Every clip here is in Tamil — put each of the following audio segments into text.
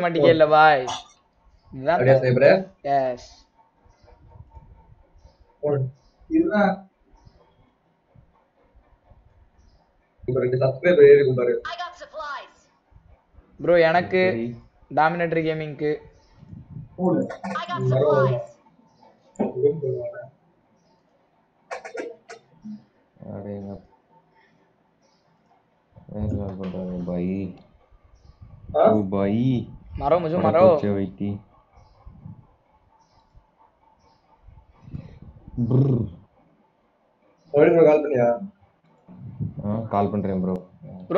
ஆட்டோமேட்டிக்கே இல்ல பாய் அப்படியா sniper? எஸ் இதுதான் இப்ப ரெண்டு சப்ஸ்கிரைபர் ஏறி இருக்கும் பாரு I got supplies. ப்ரோ எனக்கு டாமினேட்டர் கேமிங்க்கு I got supplies. அடேங்க வேற கால் பண்றாங்க பாய் ஆ? ஓ பாய் மரோ முஜு மரோ வைத்தி brr மறுபடியும் கால் பண்ணியா ஆ கால் பண்றேன் ப்ரோ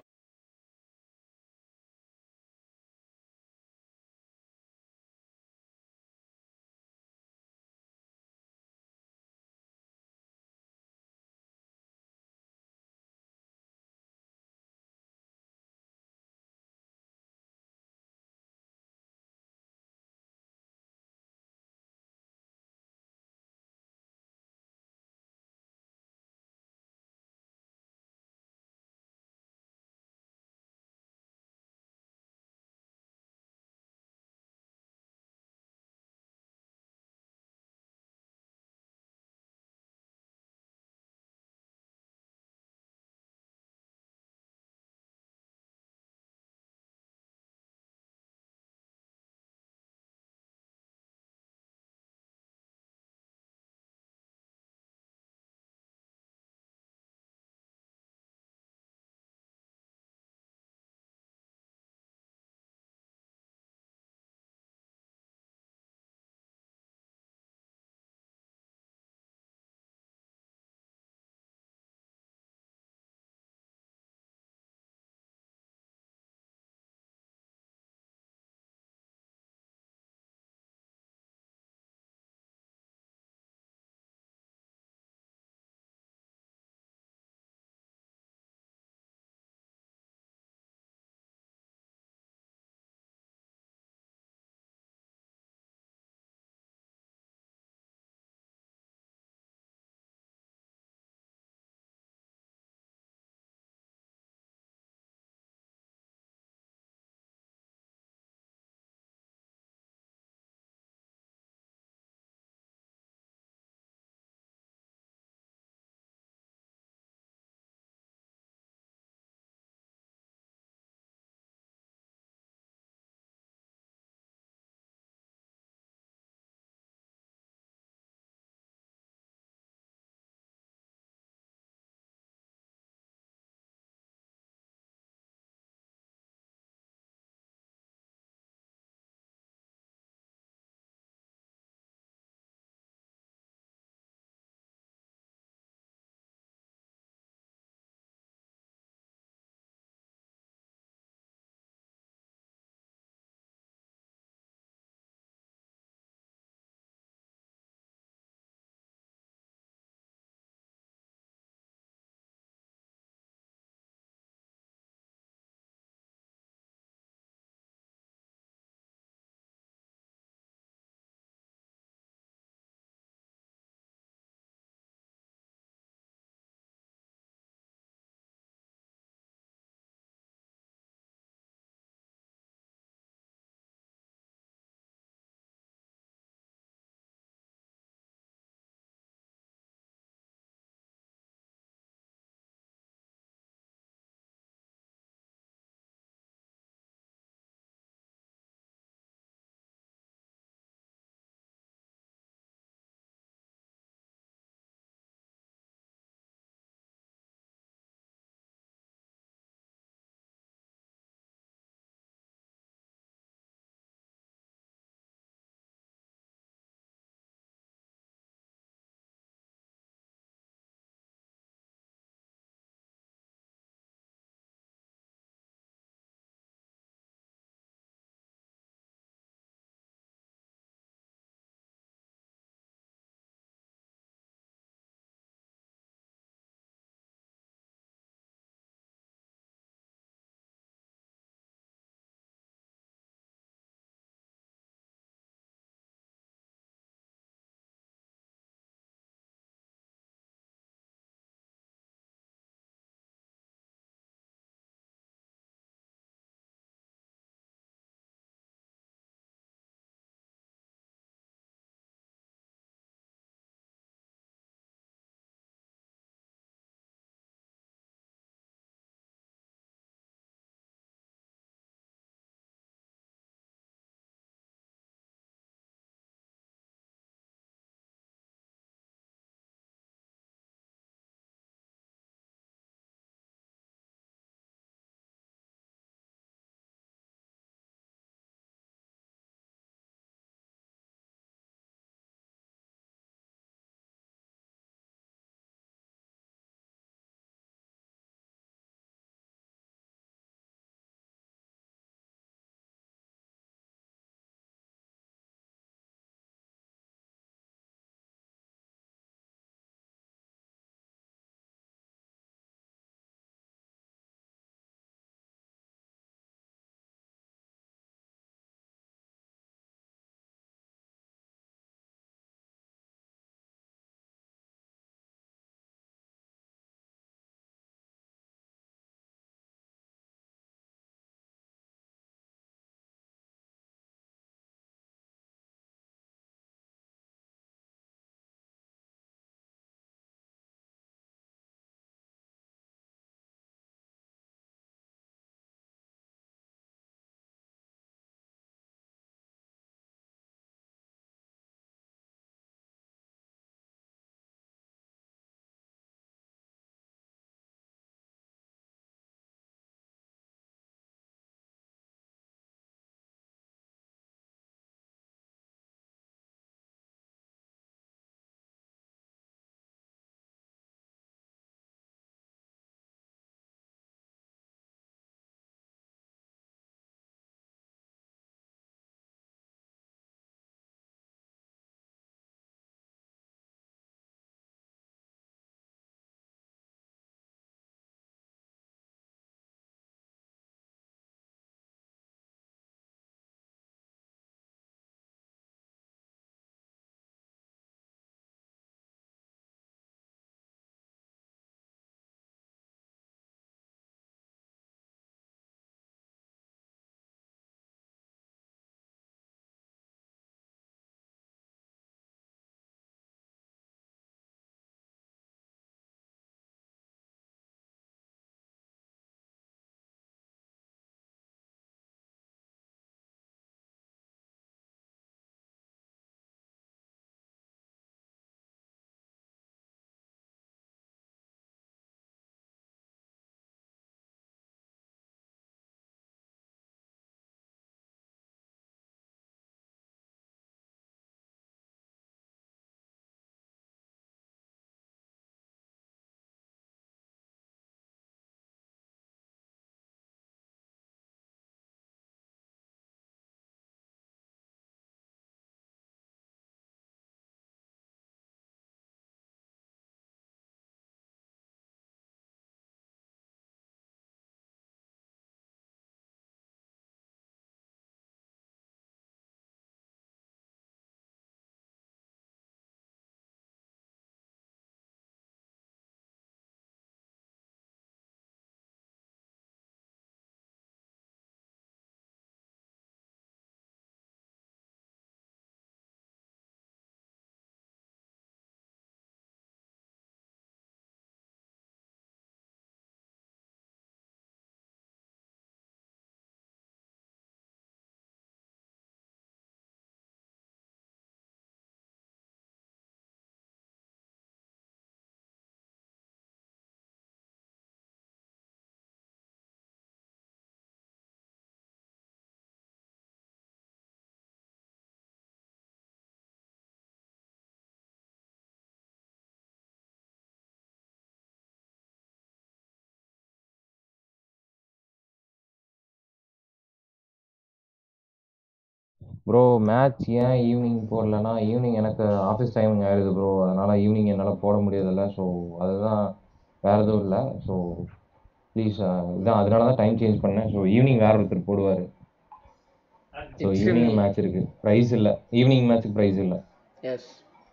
ப்ரோ மேட்ச் ஏன் ஈவினிங் போடலன்னா ஈவினிங் எனக்கு ஆஃபீஸ் டைமிங் ஆயிடுது ப்ரோ அதனால் ஈவினிங் என்னால் போட முடியறதில்ல ஸோ அதுதான் வேறு எதுவும் இல்லை ஸோ ப்ளீஸ் இதான் அதனால தான் டைம் சேஞ்ச் பண்ணேன் ஸோ ஈவினிங் வேறு ஒருத்தர் போடுவார் so It's evening me. Match இருக்குது ப்ரைஸ் இல்லை ஈவினிங் மேட்ச்சுக்கு ப்ரைஸ் இல்லை எஸ்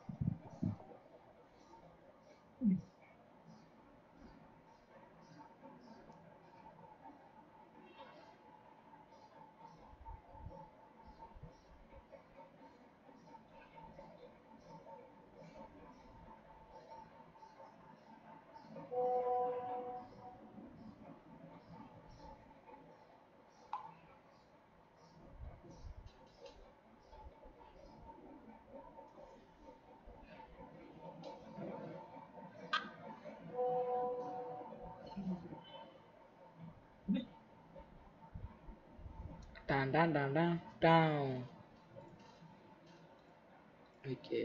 டான் டான் டான் டான் டான் ஓகே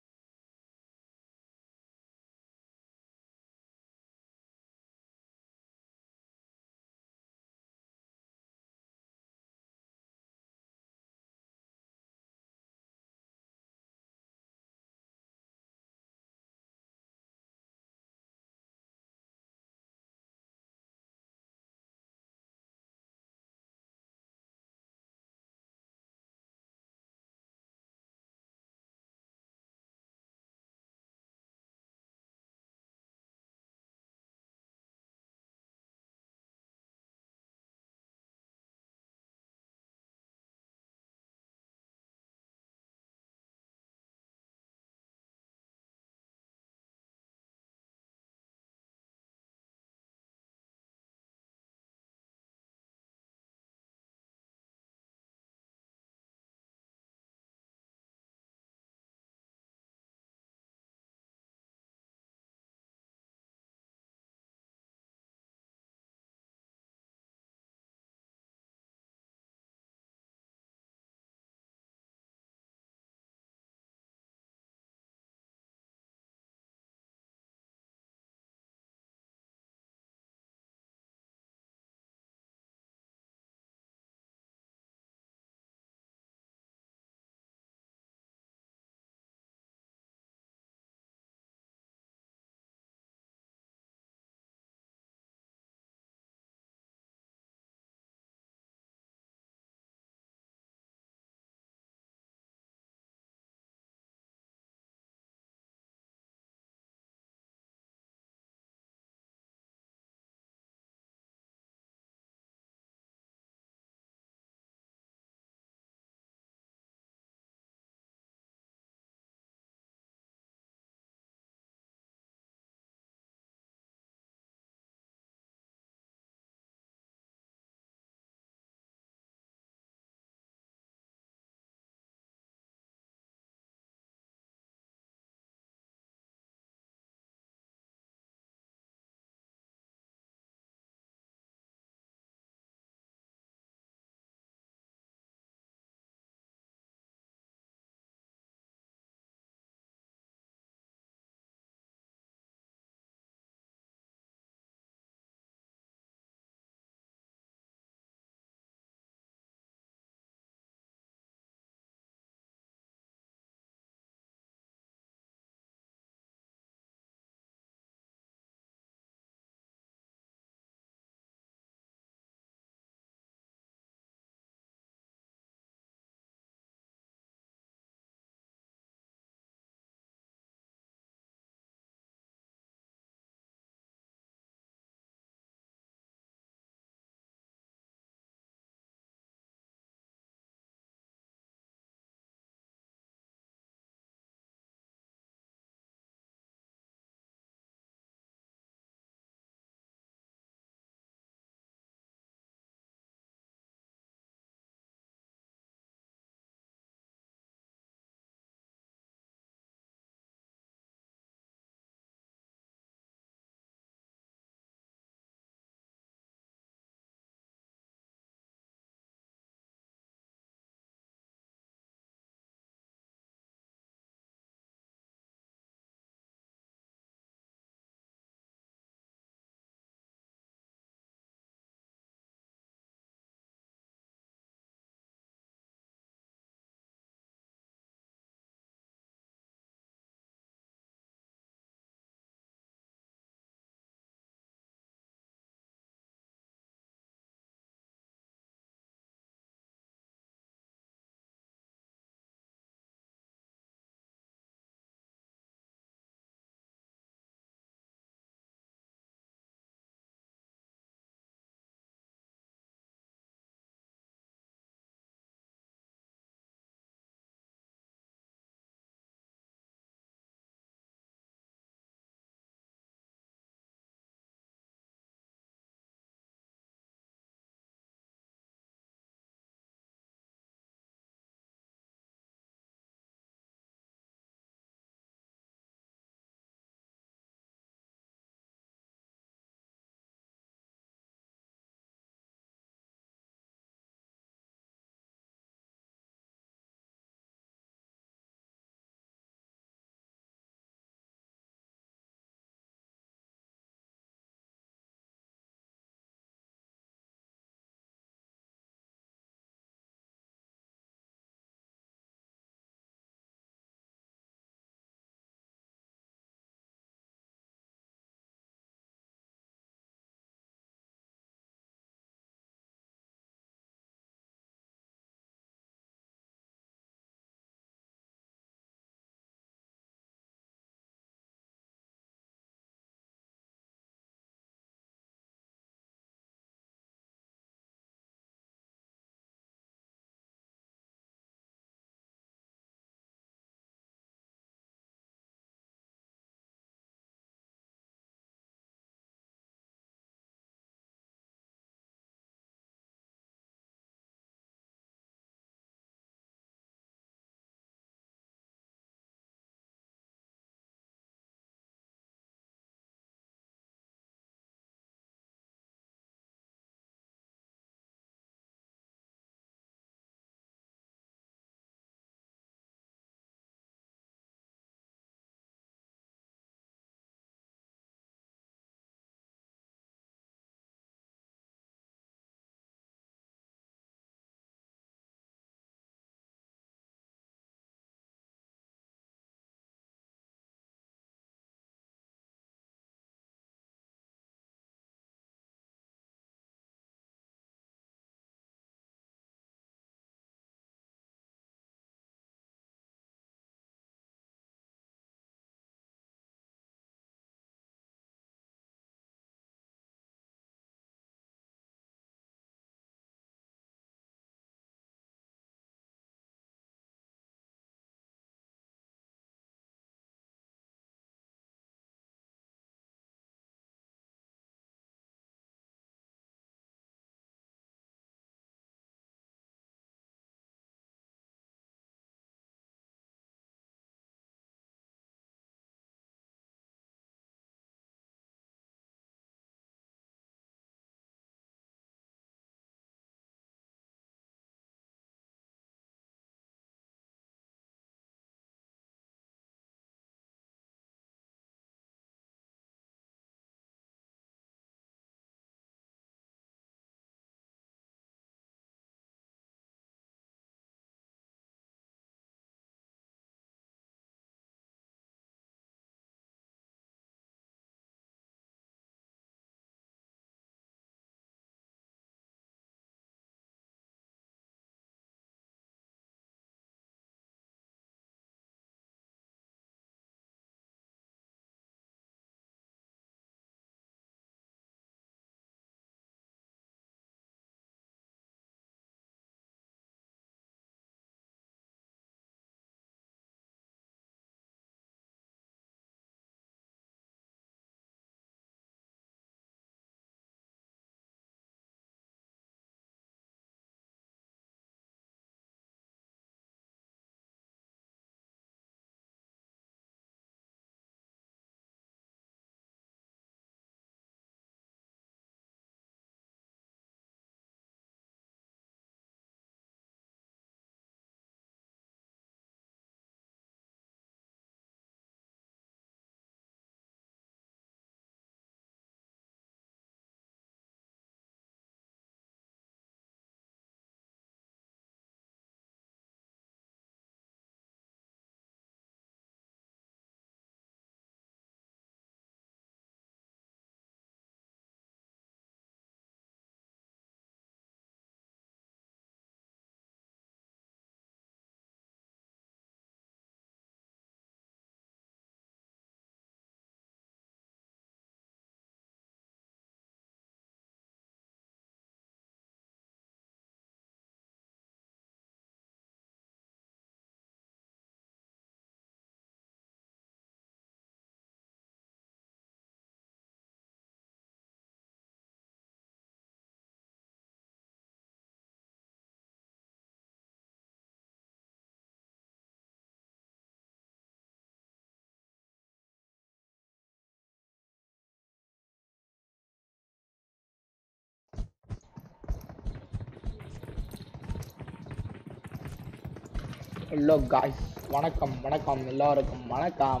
ஹலோ காய்ஸ் வணக்கம் வணக்கம் எல்லாருக்கும் வணக்கம்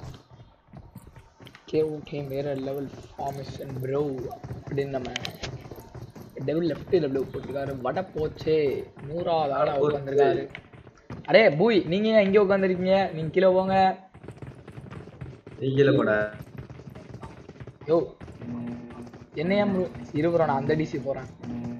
கே ஓகே வேற லெவல் ஃபார்மேஷன் ப்ரோ அப்படின்னு நம்ம டெவில் லெஃப்ட் டெபிள் போட்டிருக்காரு வடை போச்சே நூறாவது ஆளா உட்காந்துருக்காரு அடே பூய் நீங்க ஏன் இங்கே உட்காந்துருக்கீங்க நீங்க கீழே போங்க நீ கீழே போட யோ என்னையா ப்ரோ இரு bro நான் அந்த டிசி போறேன்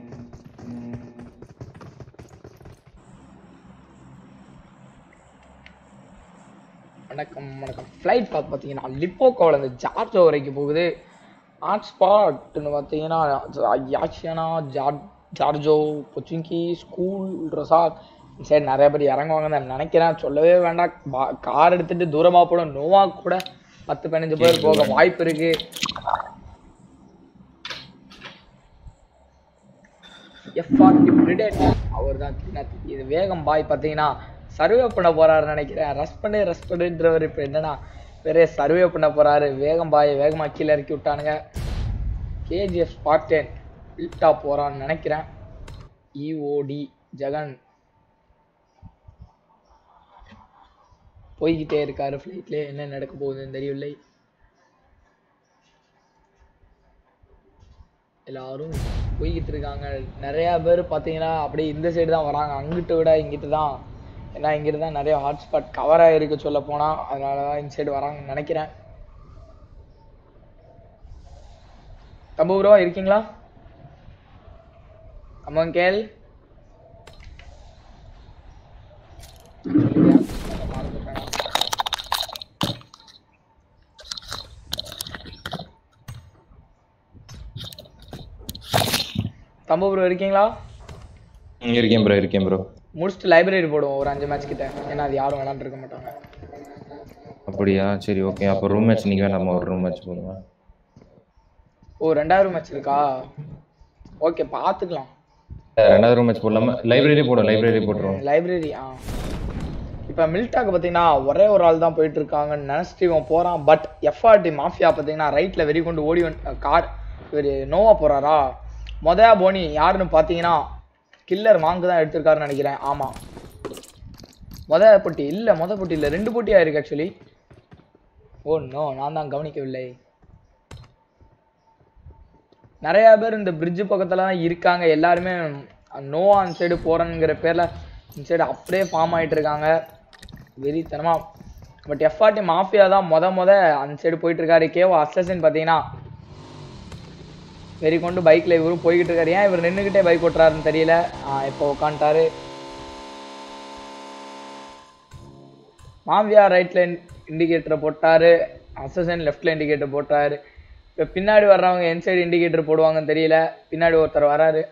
வணக்கம் வணக்கம் ஃப்ளைட் பார்த்து பார்த்தீங்கன்னா லிப்போக்கோவில் இந்த ஜார்ஜோ வரைக்கும் போகுது ஹாட்ஸ்பாட்னு பார்த்தீங்கன்னா யாச்சியானா ஜார் ஜார்ஜோ கொச்சிங்கி ஸ்கூல் ரெசார்ட் சரி நிறைய பேர் இறங்குவாங்கன்னு நான் நினைக்கிறேன் சொல்லவே வேண்டாம் கார் எடுத்துட்டு தூரமாக போடும் நோவா கூட பத்து பதினஞ்சு பேர் போக வாய்ப்பு இருக்கு எஃப்ஆர்டி பிரிடேட்டர் அவர் தான் இது வேகம் பாய் பார்த்தீங்கன்னா சர்வே பண்ண போறாருன்னு நினைக்கிறேன் ரஷ் பண்ணு ரஷ் பண்ணுன்றவர் இப்போ என்னன்னா பெரிய சர்வே பண்ண போறாரு வேகம் பாய் வேகமா கீழே இறக்கி விட்டானுங்க கேஜிஎஃப் ஸ்பார்டேன் பில்ட்டா போறான்னு நினைக்கிறேன் இஓடி ஜெகன் போய்கிட்டே இருக்காரு ஃப்ளைட்லேயே என்ன நடக்க போகுதுன்னு தெரியவில்லை எல்லாரும் போய்கிட்டு இருக்காங்க நிறைய பேர் பார்த்தீங்கன்னா அப்படியே இந்த சைடு தான் வராங்க அங்கிட்டு விட இங்கிட்டு தான் ஏன்னா இங்கிட்டு தான் நிறைய ஹாட்ஸ்பாட் கவர் ஆகிருக்கு சொல்ல போனால் அதனால தான் இந்த சைடு வராங்கன்னு நினைக்கிறேன் தம்பு ப்ரோ இருக்கீங்களா அம்மாங்க கேள் மறந்துட்டேனா தம்பு ப்ரோ இருக்கீங்களா ம், இருக்கேன் ப்ரோ இருக்கேன் ப்ரோ முடிச்சுட்டு லைப்ரரி போடுவோம் ஒரு அஞ்சு மேட்ச் கிட்ட ஏன்னா அது யாரும் விளாண்டு இருக்க மாட்டாங்க அப்படியா சரி ஓகே அப்போ ரூம் மேட்ச் இன்னைக்கு வேண்டாமா ஒரு ரூம் மேட்ச் போடுங்க ஓ ரெண்டாயிரம் மேட்ச் இருக்கா ஓகே பார்த்துக்கலாம் ரெண்டாவது ரூம் மேட்ச் போடலாமா லைப்ரரி போடும் லைப்ரரி போட்டுருவோம் லைப்ரரி ஆ இப்போ மில்டாக்கு பார்த்தீங்கன்னா ஒரே ஒரு ஆள் தான் போயிட்டு இருக்காங்கன்னு நினச்சிட்டு இவன் போகிறான் பட் எஃப்ஆர்டி மாஃபியா பார்த்தீங்கன்னா ரைட்டில் வெறி கொண்டு ஓடி வந்து கார் இவர் நோவா போகிறாரா மொத போனி யாருன்னு பார்த்தீங்கன்னா கில்லர் வாங்கு தான் எடுத்திருக்காருன்னு நினைக்கிறேன் ஆமாம் மொத போட்டி இல்லை மொத போட்டி இல்லை ரெண்டு போட்டி ஆயிருக்கு ஆக்சுவலி ஓ நோ நான் தான் கவனிக்கவில்லை நிறைய பேர் இந்த பிரிட்ஜ் பக்கத்துல தான் இருக்காங்க எல்லாருமே நோ அந்த சைடு போறேங்கிற பேர்ல இந்த சைடு அப்படியே ஃபார்ம் ஆயிட்டு இருக்காங்க வெறித்தனமா பட் எஃப்ஆர்டி மாஃபியா தான் மொத மொத அந்த சைடு போயிட்டு இருக்காரு கேவோ அசசின் பார்த்தீங்கன்னா வெறி கொண்டு பைக்ல இவரும் போய்கிட்டு இருக்காரு ஏன் இவர் நின்றுக்கிட்டே பைக் ஓட்டுறாருன்னு தெரியல ஆ, இப்போ உட்காந்துட்டாரு மாவியா ரைட்ல இண்டிகேட்டரை போட்டாரு அசசன் லெஃப்ட்ல இண்டிகேட்டர் போட்டாரு இப்போ பின்னாடி வர்றவங்க என் சைடு இண்டிகேட்டர் போடுவாங்கன்னு தெரியல பின்னாடி ஒருத்தர் வராரு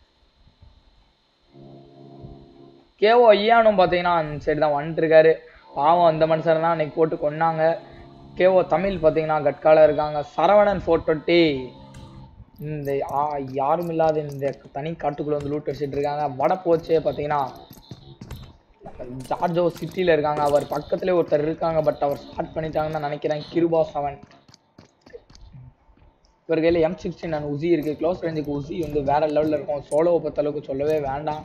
கேஓ ஐயானும் பார்த்தீங்கன்னா அந்த சைடு தான் வந்துட்டு இருக்காரு பாவம் அந்த மனுஷரை தான் அன்னைக்கு போட்டு கொன்னாங்க கேஓ தமிழ் பார்த்தீங்கன்னா கட்கால இருக்காங்க சரவணன் ஃபோர் டுவெண்ட்டி இந்த ஆ- யாரும் இல்லாத இந்த தனி காட்டுக்குள்ள வந்து லூட் அடிச்சிட்டு இருக்காங்க வட போச்சே பார்த்தீங்கன்னா ஜார்ஜோ சிட்டியில் இருக்காங்க அவர் பக்கத்துலேயே ஒருத்தர் இருக்காங்க பட் அவர் ஸ்டார்ட் பண்ணிட்டாங்கன்னு தான் நினைக்கிறேன் கிருபா செவன் இவர் கையில் எம் சிக்ஸ்டின் அண்ட் உசி இருக்குது க்ளோஸ் ரேஞ்சுக்கு உசி வந்து வேற லெவலில் இருக்கும் சோலோவை பொறுத்த அளவுக்கு சொல்லவே வேண்டாம்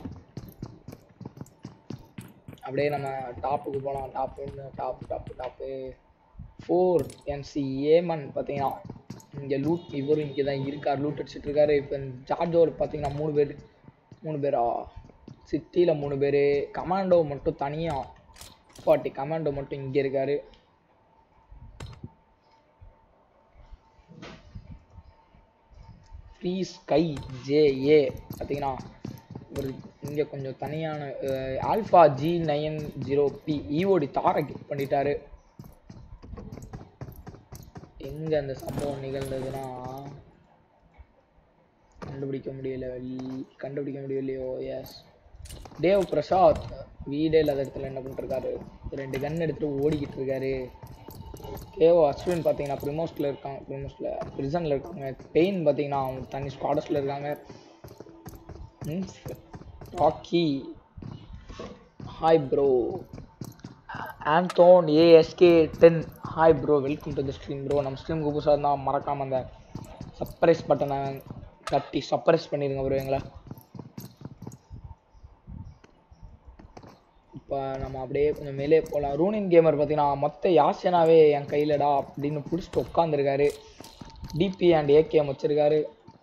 அப்படியே நம்ம டாப்புக்கு போகலாம் டாப் ஒன்று டாப் டாப் டாப்பு ஃபோர் என்சி ஏமன் பார்த்தீங்கன்னா இங்கே லூட் இவரும் இங்கே தான் இருக்கார் லூட் அடிச்சிட்டு இருக்காரு இப்போ ஜார்ஜோர் பார்த்தீங்கன்னா மூணு பேர் மூணு பேரா சிட்டியில் மூணு பேர் கமாண்டோ மட்டும் தனியாக ஃபார்ட்டி கமாண்டோ மட்டும் இங்கே இருக்காரு ஃப்ரீ ஸ்கை ஜேஏ பார்த்தீங்கன்னா ஒரு இங்கே கொஞ்சம் தனியான alpha G nine zero P EOD தாரை கிக் பண்ணிட்டாரு எங்கே அந்த சம்பவம் நிகழ்ந்ததுன்னா கண்டுபிடிக்க முடியல இல்- கண்டுபிடிக்க முடியலையோ எஸ் தேவ் பிரசாத் வீடே இல்லாத இடத்துல என்ன பண்ணிருக்காரு ரெண்டு கன் எடுத்துட்டு ஓடிக்கிட்டு இருக்காரு கேஓ அஸ்வின் பார்த்தீங்கன்னா ப்ரிமோஸ்டில் இருக்காங்க ப்ரிமோஸ்டில் ப்ரிசனில் இருக்காங்க பெயின் பார்த்தீங்கன்னா அவங்க தனி ஸ்குவாடஸில் இருக்காங்க ராக்கி ஹாய் ப்ரோ ஆண்டோன் ASK ten hi bro welcome to the stream bro நம்ம ஸ்ட்ரீமுக்கு புதுசாக இருந்தால் மறக்காமல் அந்த சர்ப்ரைஸ் பட்டனை தட்டி சர்ப்ரைஸ் பண்ணிடுங்க ப்ரோ எங்களை இப்போ இப்போ நம்ம அப்படியே கொஞ்சம் மேலே போகலாம் ரூனின் கேமர் பார்த்தீங்கன்னா மொத்த யாசனாவே என் கையிலடா அப்படின்னு பிடிச்சிட்டு உட்காந்துருக்காரு டிபி அண்ட் ஏகேஎம் வச்சிருக்காரு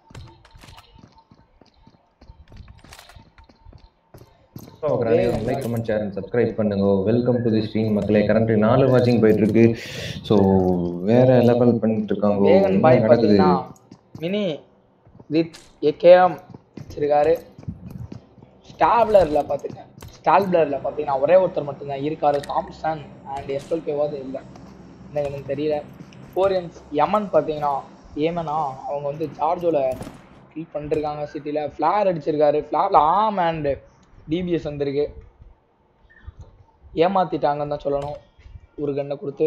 like comment share and subscribe பண்ணுங்க வெல்கம் டு தி ஸ்ட்ரீம் மக்களே கரண்ட் நாலு வாட்சிங் போயிட்டு இருக்கு ஸோ வேற லெவல் பண்ணிட்டு இருக்காங்க வேகன் என்ன பாய் நடக்குது பார்த்தீங்கன்னா மினி வித் ஏகேஎம் வச்சிருக்காரு ஸ்டாப்லரில் பார்த்துக்கேன் ஸ்டால்பிளரில் பார்த்தீங்கன்னா ஒரே ஒருத்தர் மட்டும்தான் இருக்காரு தாம்சன் அண்ட் எஸ்எல் பேவாது இல்லை எனக்கு எனக்கு தெரியல ஃபோரியன்ஸ் யமன் பார்த்தீங்கன்னா ஏமனா அவங்க வந்து ஜார்ஜோல கில் பண்ணிருக்காங்க சிட்டியில் ஃப்ளார் அடிச்சிருக்காரு ஃப்ளாரில் ஆம் அண்ட் டிபிஎஸ் வந்திருக்கு ஏமாத்திட்டாங்கன்னு தான் சொல்லணும் ஒரு கண்ணை கொடுத்து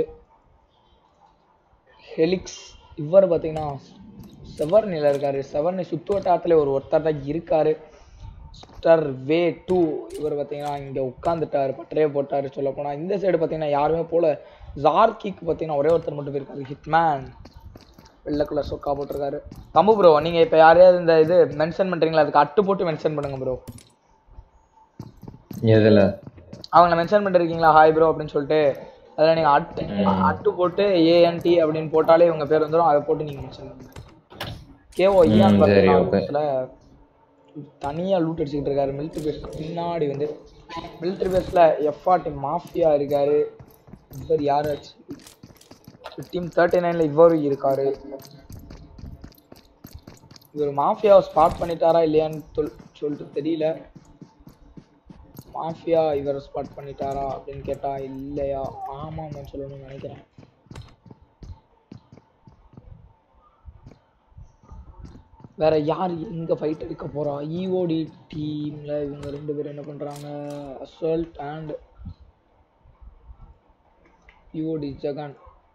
ஹெலிக்ஸ் இவர் பார்த்தீங்கன்னா செவர்னில இருக்காரு செவர்னி சுத்து வட்டாரத்துல ஒரு ஒருத்தர் தான் இருக்காரு ஸ்டர் வே டூ இவர் பார்த்தீங்கன்னா இங்கே உட்காந்துட்டாரு பட்டறையை போட்டாரு சொல்ல போனா இந்த சைடு பார்த்தீங்கன்னா யாருமே போல ஜார்கிக்கு பார்த்தீங்கன்னா ஒரே ஒருத்தர் மட்டும் போயிருக்காரு ஹிட்மேன் வெள்ளை கலர் சொக்கா போட்டிருக்காரு தம்பு ப்ரோ நீங்க இப்போ யாரையாவது இந்த இது மென்ஷன் பண்றீங்களா அதுக்கு அட்டு போட்டு மென்ஷன் பண்ணுங்க ப்ரோ எதுல அவங்கள மென்ஷன் பண்ணிருக்கீங்களா ஹாய் ப்ரோ அப்படின்னு சொல்லிட்டு அதில் நீங்கள் அட்டு அட்டு போட்டு ஏஎன்டி அப்படின்னு போட்டாலே உங்க பேர் வந்துடும் அதை போட்டு நீங்கள் மென்ஷன் பண்ணுங்க கேஓ ஈயான் ம், சரி, okay. பார்த்தீங்கன்னா தனியாக லூட் அடிச்சுக்கிட்டு இருக்காரு மிலிட்ரி பேஸ்க்கு பின்னாடி வந்து மிலிட்ரி பேஸில் எஃப்ஆர்டி மாஃபியா இருக்காரு இவர் யாராச்சு டீம் தேர்ட்டி நைனில் இவரும் இருக்காரு இவர் மாஃபியாவை ஸ்பாட் பண்ணிட்டாரா இல்லையான்னு சொல்- சொல்லிட்டு தெரியல மாஃபியா இவரை ஸ்பாட் பண்ணிட்டாரா அப்படின்னு கேட்டா இல்லையா ஆமாம் சொல்லணும்னு நினைக்கிறேன் வேற யார் எங்க ஃபைட் எடுக்க போறா இஓடி டீம்ல இவங்க ரெண்டு பேரும் என்ன பண்றாங்க assault and EOD Jagan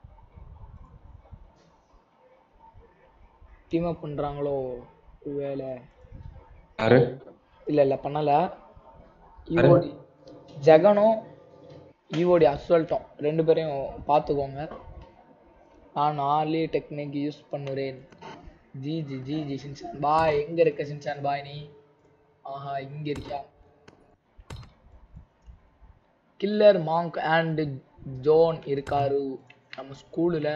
team up பண்றாங்களோ வேலை யாரு இல்ல இல்ல பண்ணல ஈவோடி ஜெகனும் ஈவோடி அஸ்வல்ட்டும் ரெண்டு பேரையும் பார்த்துக்கோங்க நான் ஆர்லி டெக்னிக் யூஸ் பண்ணுறேன் G G G G Shinchan பாய் எங்க இருக்க சின்சான் பாய் நீ ஆஹா இங்க இருக்கியா கில்லர் மாங்க் அண்ட் ஜோன் இருக்காரு நம்ம ஸ்கூலில்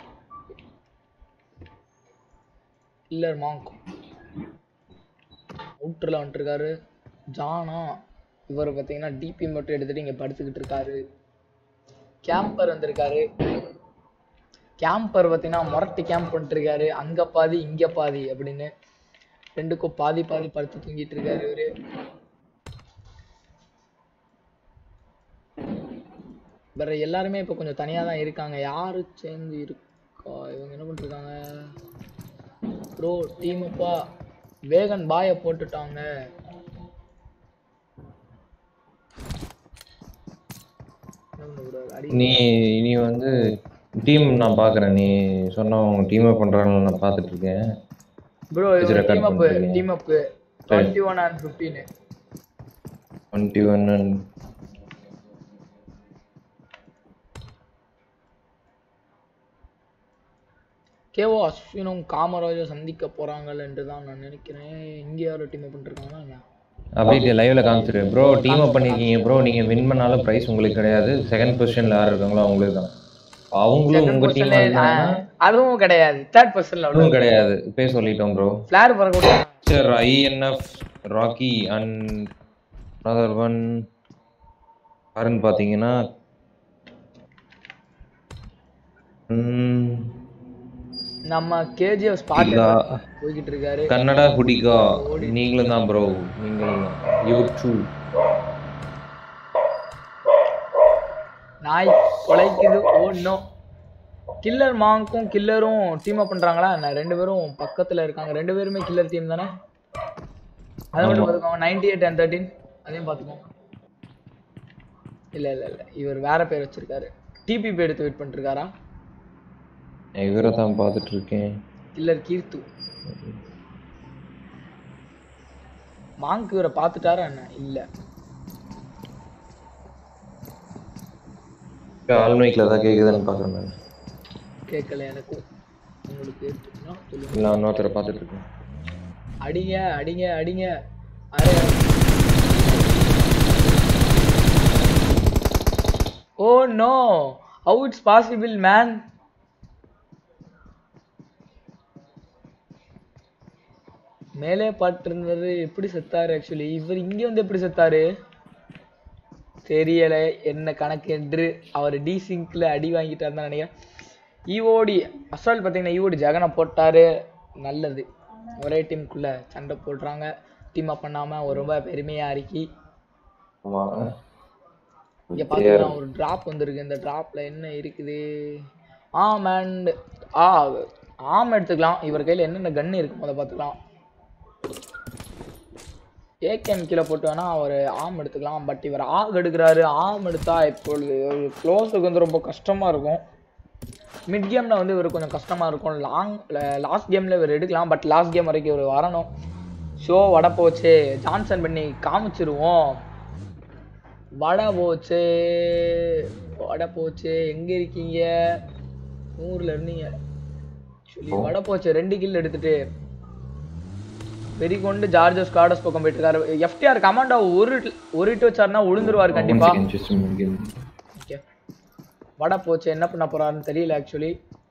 கில்லர் மாங்க் அவுட்டரில் வந்துட்டுருக்காரு ஜானா இவர் பார்த்தீங்கன்னா டிபி மட்டும் எடுத்துட்டு இங்கே படுத்துக்கிட்டு இருக்காரு கேம்பர் வந்திருக்காரு கேம்பர் பார்த்தீங்கன்னா முரட்டு கேம்ப் பண்ணிட்டுருக்காரு அங்கே பாதி இங்கே பாதி அப்படின்னு ரெண்டுக்கும் பாதி பாதி படுத்து தூங்கிட்டு இருக்காரு இவரு வேற எல்லாருமே இப்போ கொஞ்சம் தனியாக தான் இருக்காங்க யாரு சேர்ந்து இருக்கா இவங்க என்ன பண்ணிருக்காங்க ப்ரோ டீமுப்பா வேகன் பாயை போட்டுட்டாங்க என்ன பண்ண bro? அடி நீ நீ வந்து டீம் நான் பார்க்குறேன் நீ சொன்ன உங்க டீமை பண்ணுறாங்க நான் பார்த்துட்டு இருக்கேன் ப்ரோ இது record டீம் அப் பண்ணிருக்கீங்க. Team up twenty one and fifteen twenty one and KO அஸ்வினும் காமராஜும் சந்திக்க போறாங்கள் என்று தான் நான் நினைக்கிறேன் இங்க யாரும் டீம் அப் பண்ணிருக்காங்களா என்ன அப்படியே லைவ்ல காமிச்சிரு ப்ரோ டீம் அப் பண்ணிருக்கீங்க ப்ரோ நீங்க வின் பண்ணாலும் பிரைஸ் உங்களுக்கு கிடையாது செகண்ட் பொசிஷன்ல யார் இருக்காங்களோ அவங்களுக்கு தான் அவங்களும் Second உங்க position டீம் ல, ஆ, அதுவும் கிடையாது தேர்ட் பர்சன்ல அதுவும் அவ்வளவு கிடையாது பேர் சொல்லிட்டோம் ப்ரோ ஃபிளார் வரக்கூடிய sir INF Rocky and other one யாருன்னு பார்த்தீங்கன்னா ம், நம்ம கேஜிஎஃப் ஸ்பாட் இல்லா. போய்கிட்டு இருக்காரு கன்னடா ஹுடிகா நீங்களும் தான் ப்ரோ நீங்களும் யூ டூ நாய் கொலைக்குது ஓடணும் கில்லர் மாங்க்கும் கில்லரும் டீம் அப் பண்றாங்களா என்ன ரெண்டு பேரும் பக்கத்துல இருக்காங்க ரெண்டு பேருமே கில்லர் டீம் தானே அதை மட்டும் பார்த்துக்கோங்க நைன்டி எயிட் அண்ட் தேர்ட்டின் அதையும் பார்த்துக்கோங்க இல்ல இல்ல இல்ல இவர் வேற பேர் வச்சிருக்காரு டிபிபி எடுத்து வெயிட் பண்ணிருக்காரா இவரை தான் பார்த்துட்டு இருக்கேன் கில்லர் கீர்த்து மாங்க் இவரை பார்த்துட்டாரா என்ன இல்ல ஆல்மைக்கில் தான் கேட்குதுன்னு பார்க்குறேன் நான் கேட்கல எனக்கும் உங்களுக்கு கேட்டுச்சுன்னா சொல்லுங்க இல்லை இன்னொருத்தரை பார்த்துட்டு இருக்கேன் அடிங்க அடிங்க அடிங்க அரே oh no how it's possible man மேலே பாட்டிருந்தது எப்படி செத்தாரு ஆக்சுவலி இவர் இங்க வந்து எப்படி செத்தாரு தெரியல என்ன கணக்கு என்று அவர் டி சிங்க்ல அடி வாங்கிட்டாரு தான் நினைக்கிறேன் ஈஓடி அசால் பார்த்தீங்கன்னா ஈஓடி ஜெகனை போட்டாரு நல்லது ஒரே டீமுக்குள்ள சண்டை போடுறாங்க டீம் அப் பண்ணாம ஒரு ரொம்ப பெருமையா இருக்கி ஆமா இங்க பாத்தீங்கன்னா ஒரு டிராப் வந்திருக்கு இந்த டிராப்ல என்ன இருக்குது ஆம் அண்ட் ஆ ஆம் எடுத்துக்கலாம் இவர் கையில என்னென்ன கன் இருக்கு முத பார்த்துக்கலாம் ஏகேஎம் கீழே போட்டு வேணா அவர் ஆம் எடுத்துக்கலாம் பட் இவர் ஆக் எடுக்கிறாரு ஆம் எடுத்தா இப்பொழுது க்ளோஸுக்கு வந்து ரொம்ப கஷ்டமா இருக்கும் மிட் கேம்ல வந்து இவர் கொஞ்சம் கஷ்டமா இருக்கும் லாங் லாஸ்ட் கேம்ல இவர் எடுக்கலாம் பட் லாஸ்ட் கேம் வரைக்கும் இவர் வரணும் ஷோ வடை போச்சு ஜான்சன் பண்ணி காமிச்சிருவோம் வடை போச்சு வடை போச்சு எங்க இருக்கீங்க ஊர்ல இருந்தீங்க சொல்லி வடை போச்சு ரெண்டு கில் எடுத்துட்டு வெறி கொண்டு ஜார்ஜஸ் கார்டஸ் பக்கம் போயிட்டு இருக்காரு எஃப்டிஆர் கமாண்டோ ஒரு ஒரு இட்டு வச்சாருன்னா உளுந்துருவாரு கண்டிப்பா ஓகே வடை போச்சு என்ன பண்ண போறாருன்னு தெரியல ஆக்சுவலி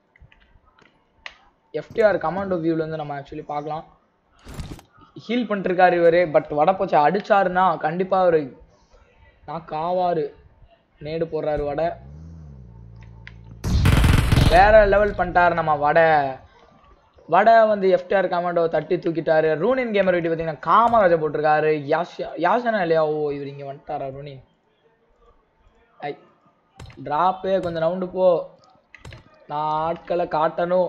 எஃப்டிஆர் கமாண்டோ வியூல இருந்து நம்ம ஆக்சுவலி பார்க்கலாம் ஹீல் பண்ணிருக்காரு இவரு பட் வடை போச்சு அடிச்சாருன்னா கண்டிப்பா அவரு நான் காவாரு நேடு போடுறாரு வடை வேற லெவல் பண்ணிட்டாரு நம்ம வடை வடை வந்து எஃப்டிஆர் கமாண்டோ தட்டி தூக்கிட்டாரு ரூனின் கேமர் வீட்டு பார்த்தீங்கன்னா காமராஜா போட்டிருக்காரு யாஷா யாஷனா இல்லையா ஓ இவர் இங்க வந்துட்டாரா ரூனின் ஐ டிராப்பே கொஞ்சம் ரவுண்டு போ நான் ஆட்களை காட்டணும்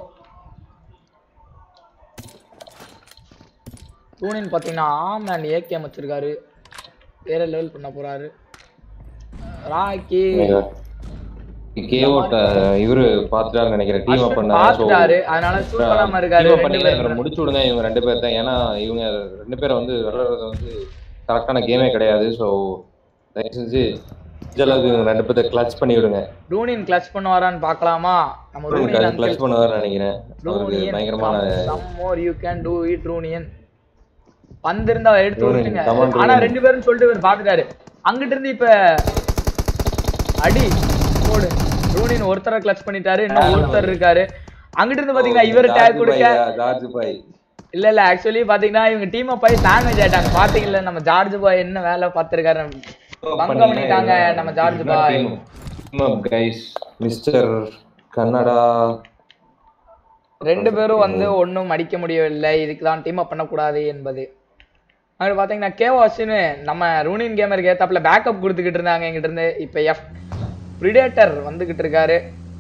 ரூனின் பார்த்தீங்கன்னா ஆம் அண்ட் ஏகேம் வச்சிருக்காரு வேற லெவல் பண்ண போறாரு ராக்கி கேஓட்ட இவரு பாத்துட்டாருன்னு நினைக்கிறேன் டீம் அப் பண்ணாரு so பார்த்துட்டாரு அதனால ஷூட் பண்ணாம இருக்காரு team up ரெண்டு பண்ணீங்கன்னா இவரை பேரும் முடிச்சு விடுங்க இவங்க ரெண்டு பேர் தான் ஏன்னா இவங்க ரெண்டு பேரும் வந்து விளையாடுறது வந்து கரெக்டான கேமே கிடையாது ஸோ தயவு செஞ்சு முடிஞ்ச அளவுக்கு இவங்க ரெண்டு பேர்த்த கிளச் பண்ணி விடுங்க ரூனின் கிளச் பண்ணுவாரான்னு பார்க்கலாமா நம்ம ரூனின் கிளச் பண்ணுவாருன்னு நினைக்கிறேன் அவருக்கு ரூனியன் பயங்கரமான some more you can do it Ronin வந்திருந்தா எடுத்து ரூனியன், விட்டுங்க come on, ஆனா ரூனியன். ரெண்டு பேரும் சொல்லிட்டு இவர் பாத்துட்டாரு அங்கிட்டு இருந்து இப்ப அடி போடு ரூனின் ஒருத்தரை கிளச் பண்ணிட்டாரு இன்னும் ஒருத்தர் இருக்காரு அங்கிட்டு இருந்து பாத்தீங்கன்னா இவர் டேக் கொடுக்க ஜார்ஜ் பாய் இல்ல இல்ல ஆக்சுவலி பாத்தீங்கன்னா இவங்க டீம் போய் சாண்ட்விச் ஆயிட்டாங்க பாத்தீங்கல்ல நம்ம ஜார்ஜ் பாய் என்ன வேலை பார்த்திருக்காரு பங்கம் பண்ணிட்டாங்க நம்ம ஜார்ஜ் பாய் கைஸ் மிஸ்டர் கன்னடா ரெண்டு பேரும் வந்து ஒண்ணும் அடிக்க முடியவில்லை இதுக்கு தான் டீம் அப் பண்ணக்கூடாது என்பது அங்க பாத்தீங்கன்னா கேவாஸ்னு நம்ம ரூனின் கேமருக்கு ஏத்தாப்புல பேக்கப் கொடுத்துக்கிட்டு இருந்தாங்க எங்கிட்ட இருந்து இப்ப எஃப் பிரிடேட்டர் வந்துகிட்டு இருக்காரு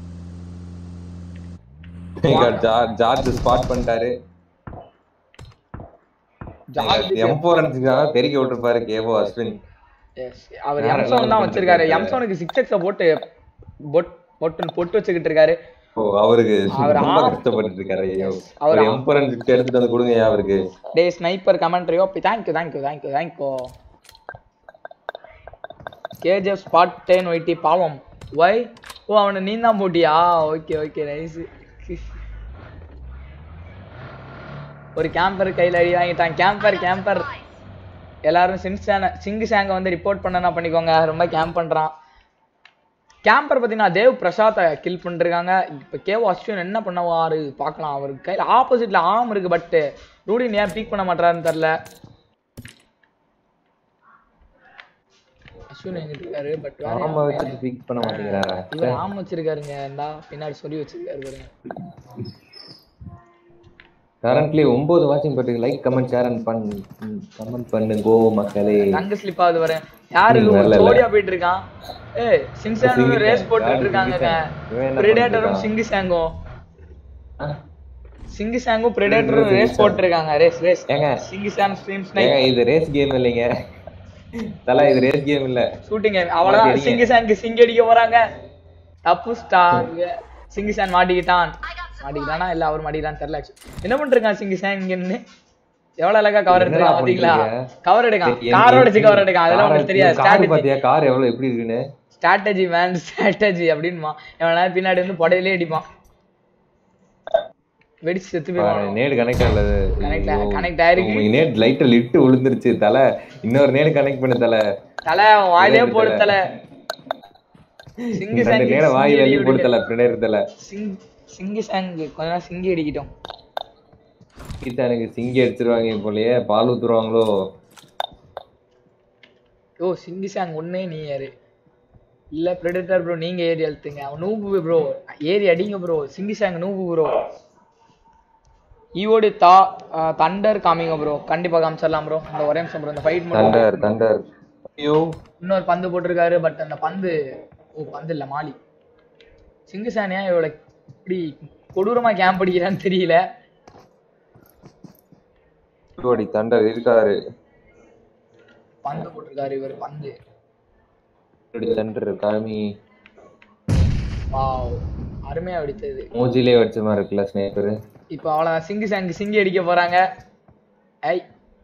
ஜார்ஜ் ஸ்பாட் பண்ணிட்டாரு ஜார்ஜ் எம்போரன்ஸுக்காக பெருக்கி விட்டுருப்பாரு கேவோ அஸ்வின் Yes, அவர் வேற எம்சோன் தான் level வச்சிருக்காரு பண்ணிருக்காரு. எம்சோனுக்கு சிக்ஸ் எக்ஸ போட்டு பொட் பொட்டுன்னு பொட்டு வச்சுக்கிட்டு இருக்காரு ஓ அவருக்கு அவர் ரொம்ப ஆ- கஷ்டப்பட்டு இருக்காரு ஐயோ அவர் அவர் ஆ- எம்பரன் கிட்ட எடுத்துட்டு வந்து கொடுங்க ஐயா அவருக்கு டே ஸ்னைப்பர் கமெண்ட்ரியோ thank you thank you thank you thank you KGF spot ten YT பாவம் வை ஓ அவனை நீ தான் போட்டியா ஓகே ஓகே நைஸ் ஒரு கேம்பர் கையில் அடி வாங்கிட்டான் கேம்பர் கேம்பர் எல்லாரும் சின்சான சிங்கு சாங்க வந்து ரிப்போர்ட் பண்ணனா பண்ணிக்கோங்க ரொம்ப கேம்ப் பண்றான் கேம்பர் பார்த்தீங்கன்னா தேவ் பிரசாத்தை கில் பண்ணிருக்காங்க இப்போ கேவ் அஸ்வின் என்ன பண்ணுவாரு பார்க்கலாம் அவருக்கு கையில் ஆப்போசிட்ல ஆம் இருக்கு பட் ரூடின் ஏன் பீக் பண்ண மாட்டாருன்னு தெரில அஸ்வின் எங்கிட்டு இருக்காரு பட் ஆமா வச்சுட்டு பிக் பண்ண மாட்டேங்கிறாரா இவர் ஆம் வச்சிருக்காருங்க இந்தா பின்னாடி சொல்லி வச்சிருக்காரு பாருங்க கரண்ட்லி ஒன்பது வாட்சிங் பட்டு லைக் கமெண்ட் ஷேர் அண்ட் பண் கமெண்ட் பண்ணுங்க மக்களே தங்க ஸ்லிப் ஆகுது வரேன் யாரு ம், ஒரு வரல, ஜோடியா போயிட்டு இருக்கான் ஏய் சிங்சானும் சிங்கு ரேஸ் சாங். போட்டுட்டு யாரு இருக்காங்க சிங்கு சாங்? இவன் என்ன பிரிடேட்டரும் பண்ணிட்டு சிங்கு சாங்கும் ஆ? சிங்கு சாங்கும் பிரிடேட்டரும் சிங்கு ரேஸ் சாங். போட்டுருக்காங்க ரேஸ் ரேஸ் ஏங்க சிங்கு சாங் ஸ்ட்ரீம் ஏங்க ஸ்னைப் இது ரேஸ் கேம் இல்லைங்க தல இது ரேஸ் கேம் இல்ல ஷூட்டிங் அவ்வளவுதான் மாட்டிடுங்க. சிங்கு சாங்க்கு சிங்க அடிக்க போறாங்க தப்பு ஸ்டார் சிங்கு சான் மாட்டிக்கிட்டான் மாட்டிக்கிட்டானா இல்ல அவர் மாட்டிக்கிட்டான்னு தெரியல actually. என்ன பண்ணிருக்கான் சிங்கு சாங் இங்கன்னு எவ்வளவு அழகா கவர் என்னடா எடுத்துருக்கான் பாத்தீங்களா பண்றீங்க? கவர் எடுக்கான் என்- காரோட வச்சு என்- கவர் எடுக்கான் அதெல்லாம் car உங்களுக்கு தெரியாது car strategy. பாத்தியா கார் எவ்வளவு எப்படி இருக்குன்னு ஸ்ட்ராட்டஜி மேன் ஸ்ட்ராட்டஜி அப்படின்மா எவனா பின்னாடி வந்து புடையிலே அடிப்பான் வெடிச்சு செத்து போயிடுவான் நேடு கனெக்ட் ஆகல Connect ஆ- connect ஆயிருக்கு. நேட் லைட்டா லிட்டு விழுந்துருச்சு தல இன்னொரு நேடு கனெக்ட் பண்ணு தல தலை அவன் வாயிலே புரியுது போடு தல. தலை சிங்கு ரெண்டு சாங்கி நேரம் வாய் சிங்கி வெளியே அடி போடுத்தல பின்னேறதுல சிங் சிங்கி சாங்கு கொஞ்ச நேரம் சிங்கி அடிக்கிட்டோம் எனக்கு சிங்கி அடிச்சிருவாங்க போலயே பால் ஊத்துருவாங்களோ ஓ சிங்கி சாங் ஒன்னே நீ யாரு இல்ல பிரெடிட்டர் ப்ரோ நீங்க ஏறி அழுத்துங்க அவன் நூபு ப்ரோ ஏறி அடிங்க ப்ரோ சிங்கி சாங் நூபு ப்ரோ ஈவோடி தா தண்டர் காமிங்க ப்ரோ கண்டிப்பா காமிச்சிடலாம் ப்ரோ இந்த ஒரே நிமிஷம் ப்ரோ இந்த ஃபைட் மட்டும் தண்டர் தண்டர் ஐயோ இன்னொரு பந்து போட்டிருக்காரு பட் அந்த பந்து ஓ பந்து இல்ல மாலி சிங்கு சானியா இவ்வளவு இப்படி கொடூரமா கேம்ப் அடிக்கிறான்னு தெரியல ஓடி தண்டர் இருக்காரு பந்து போட்டிருக்காரு இவர் பந்து இப்படி தண்டர் காமி வாவ் அருமையா அடித்தது மூஞ்சிலே வச்ச மாதிரி இருக்குல்ல ஸ்னேப்பர் இப்போ அவ்வளவுதான் சிங்கு சாங்கு சிங்கி அடிக்க போறாங்க ஐ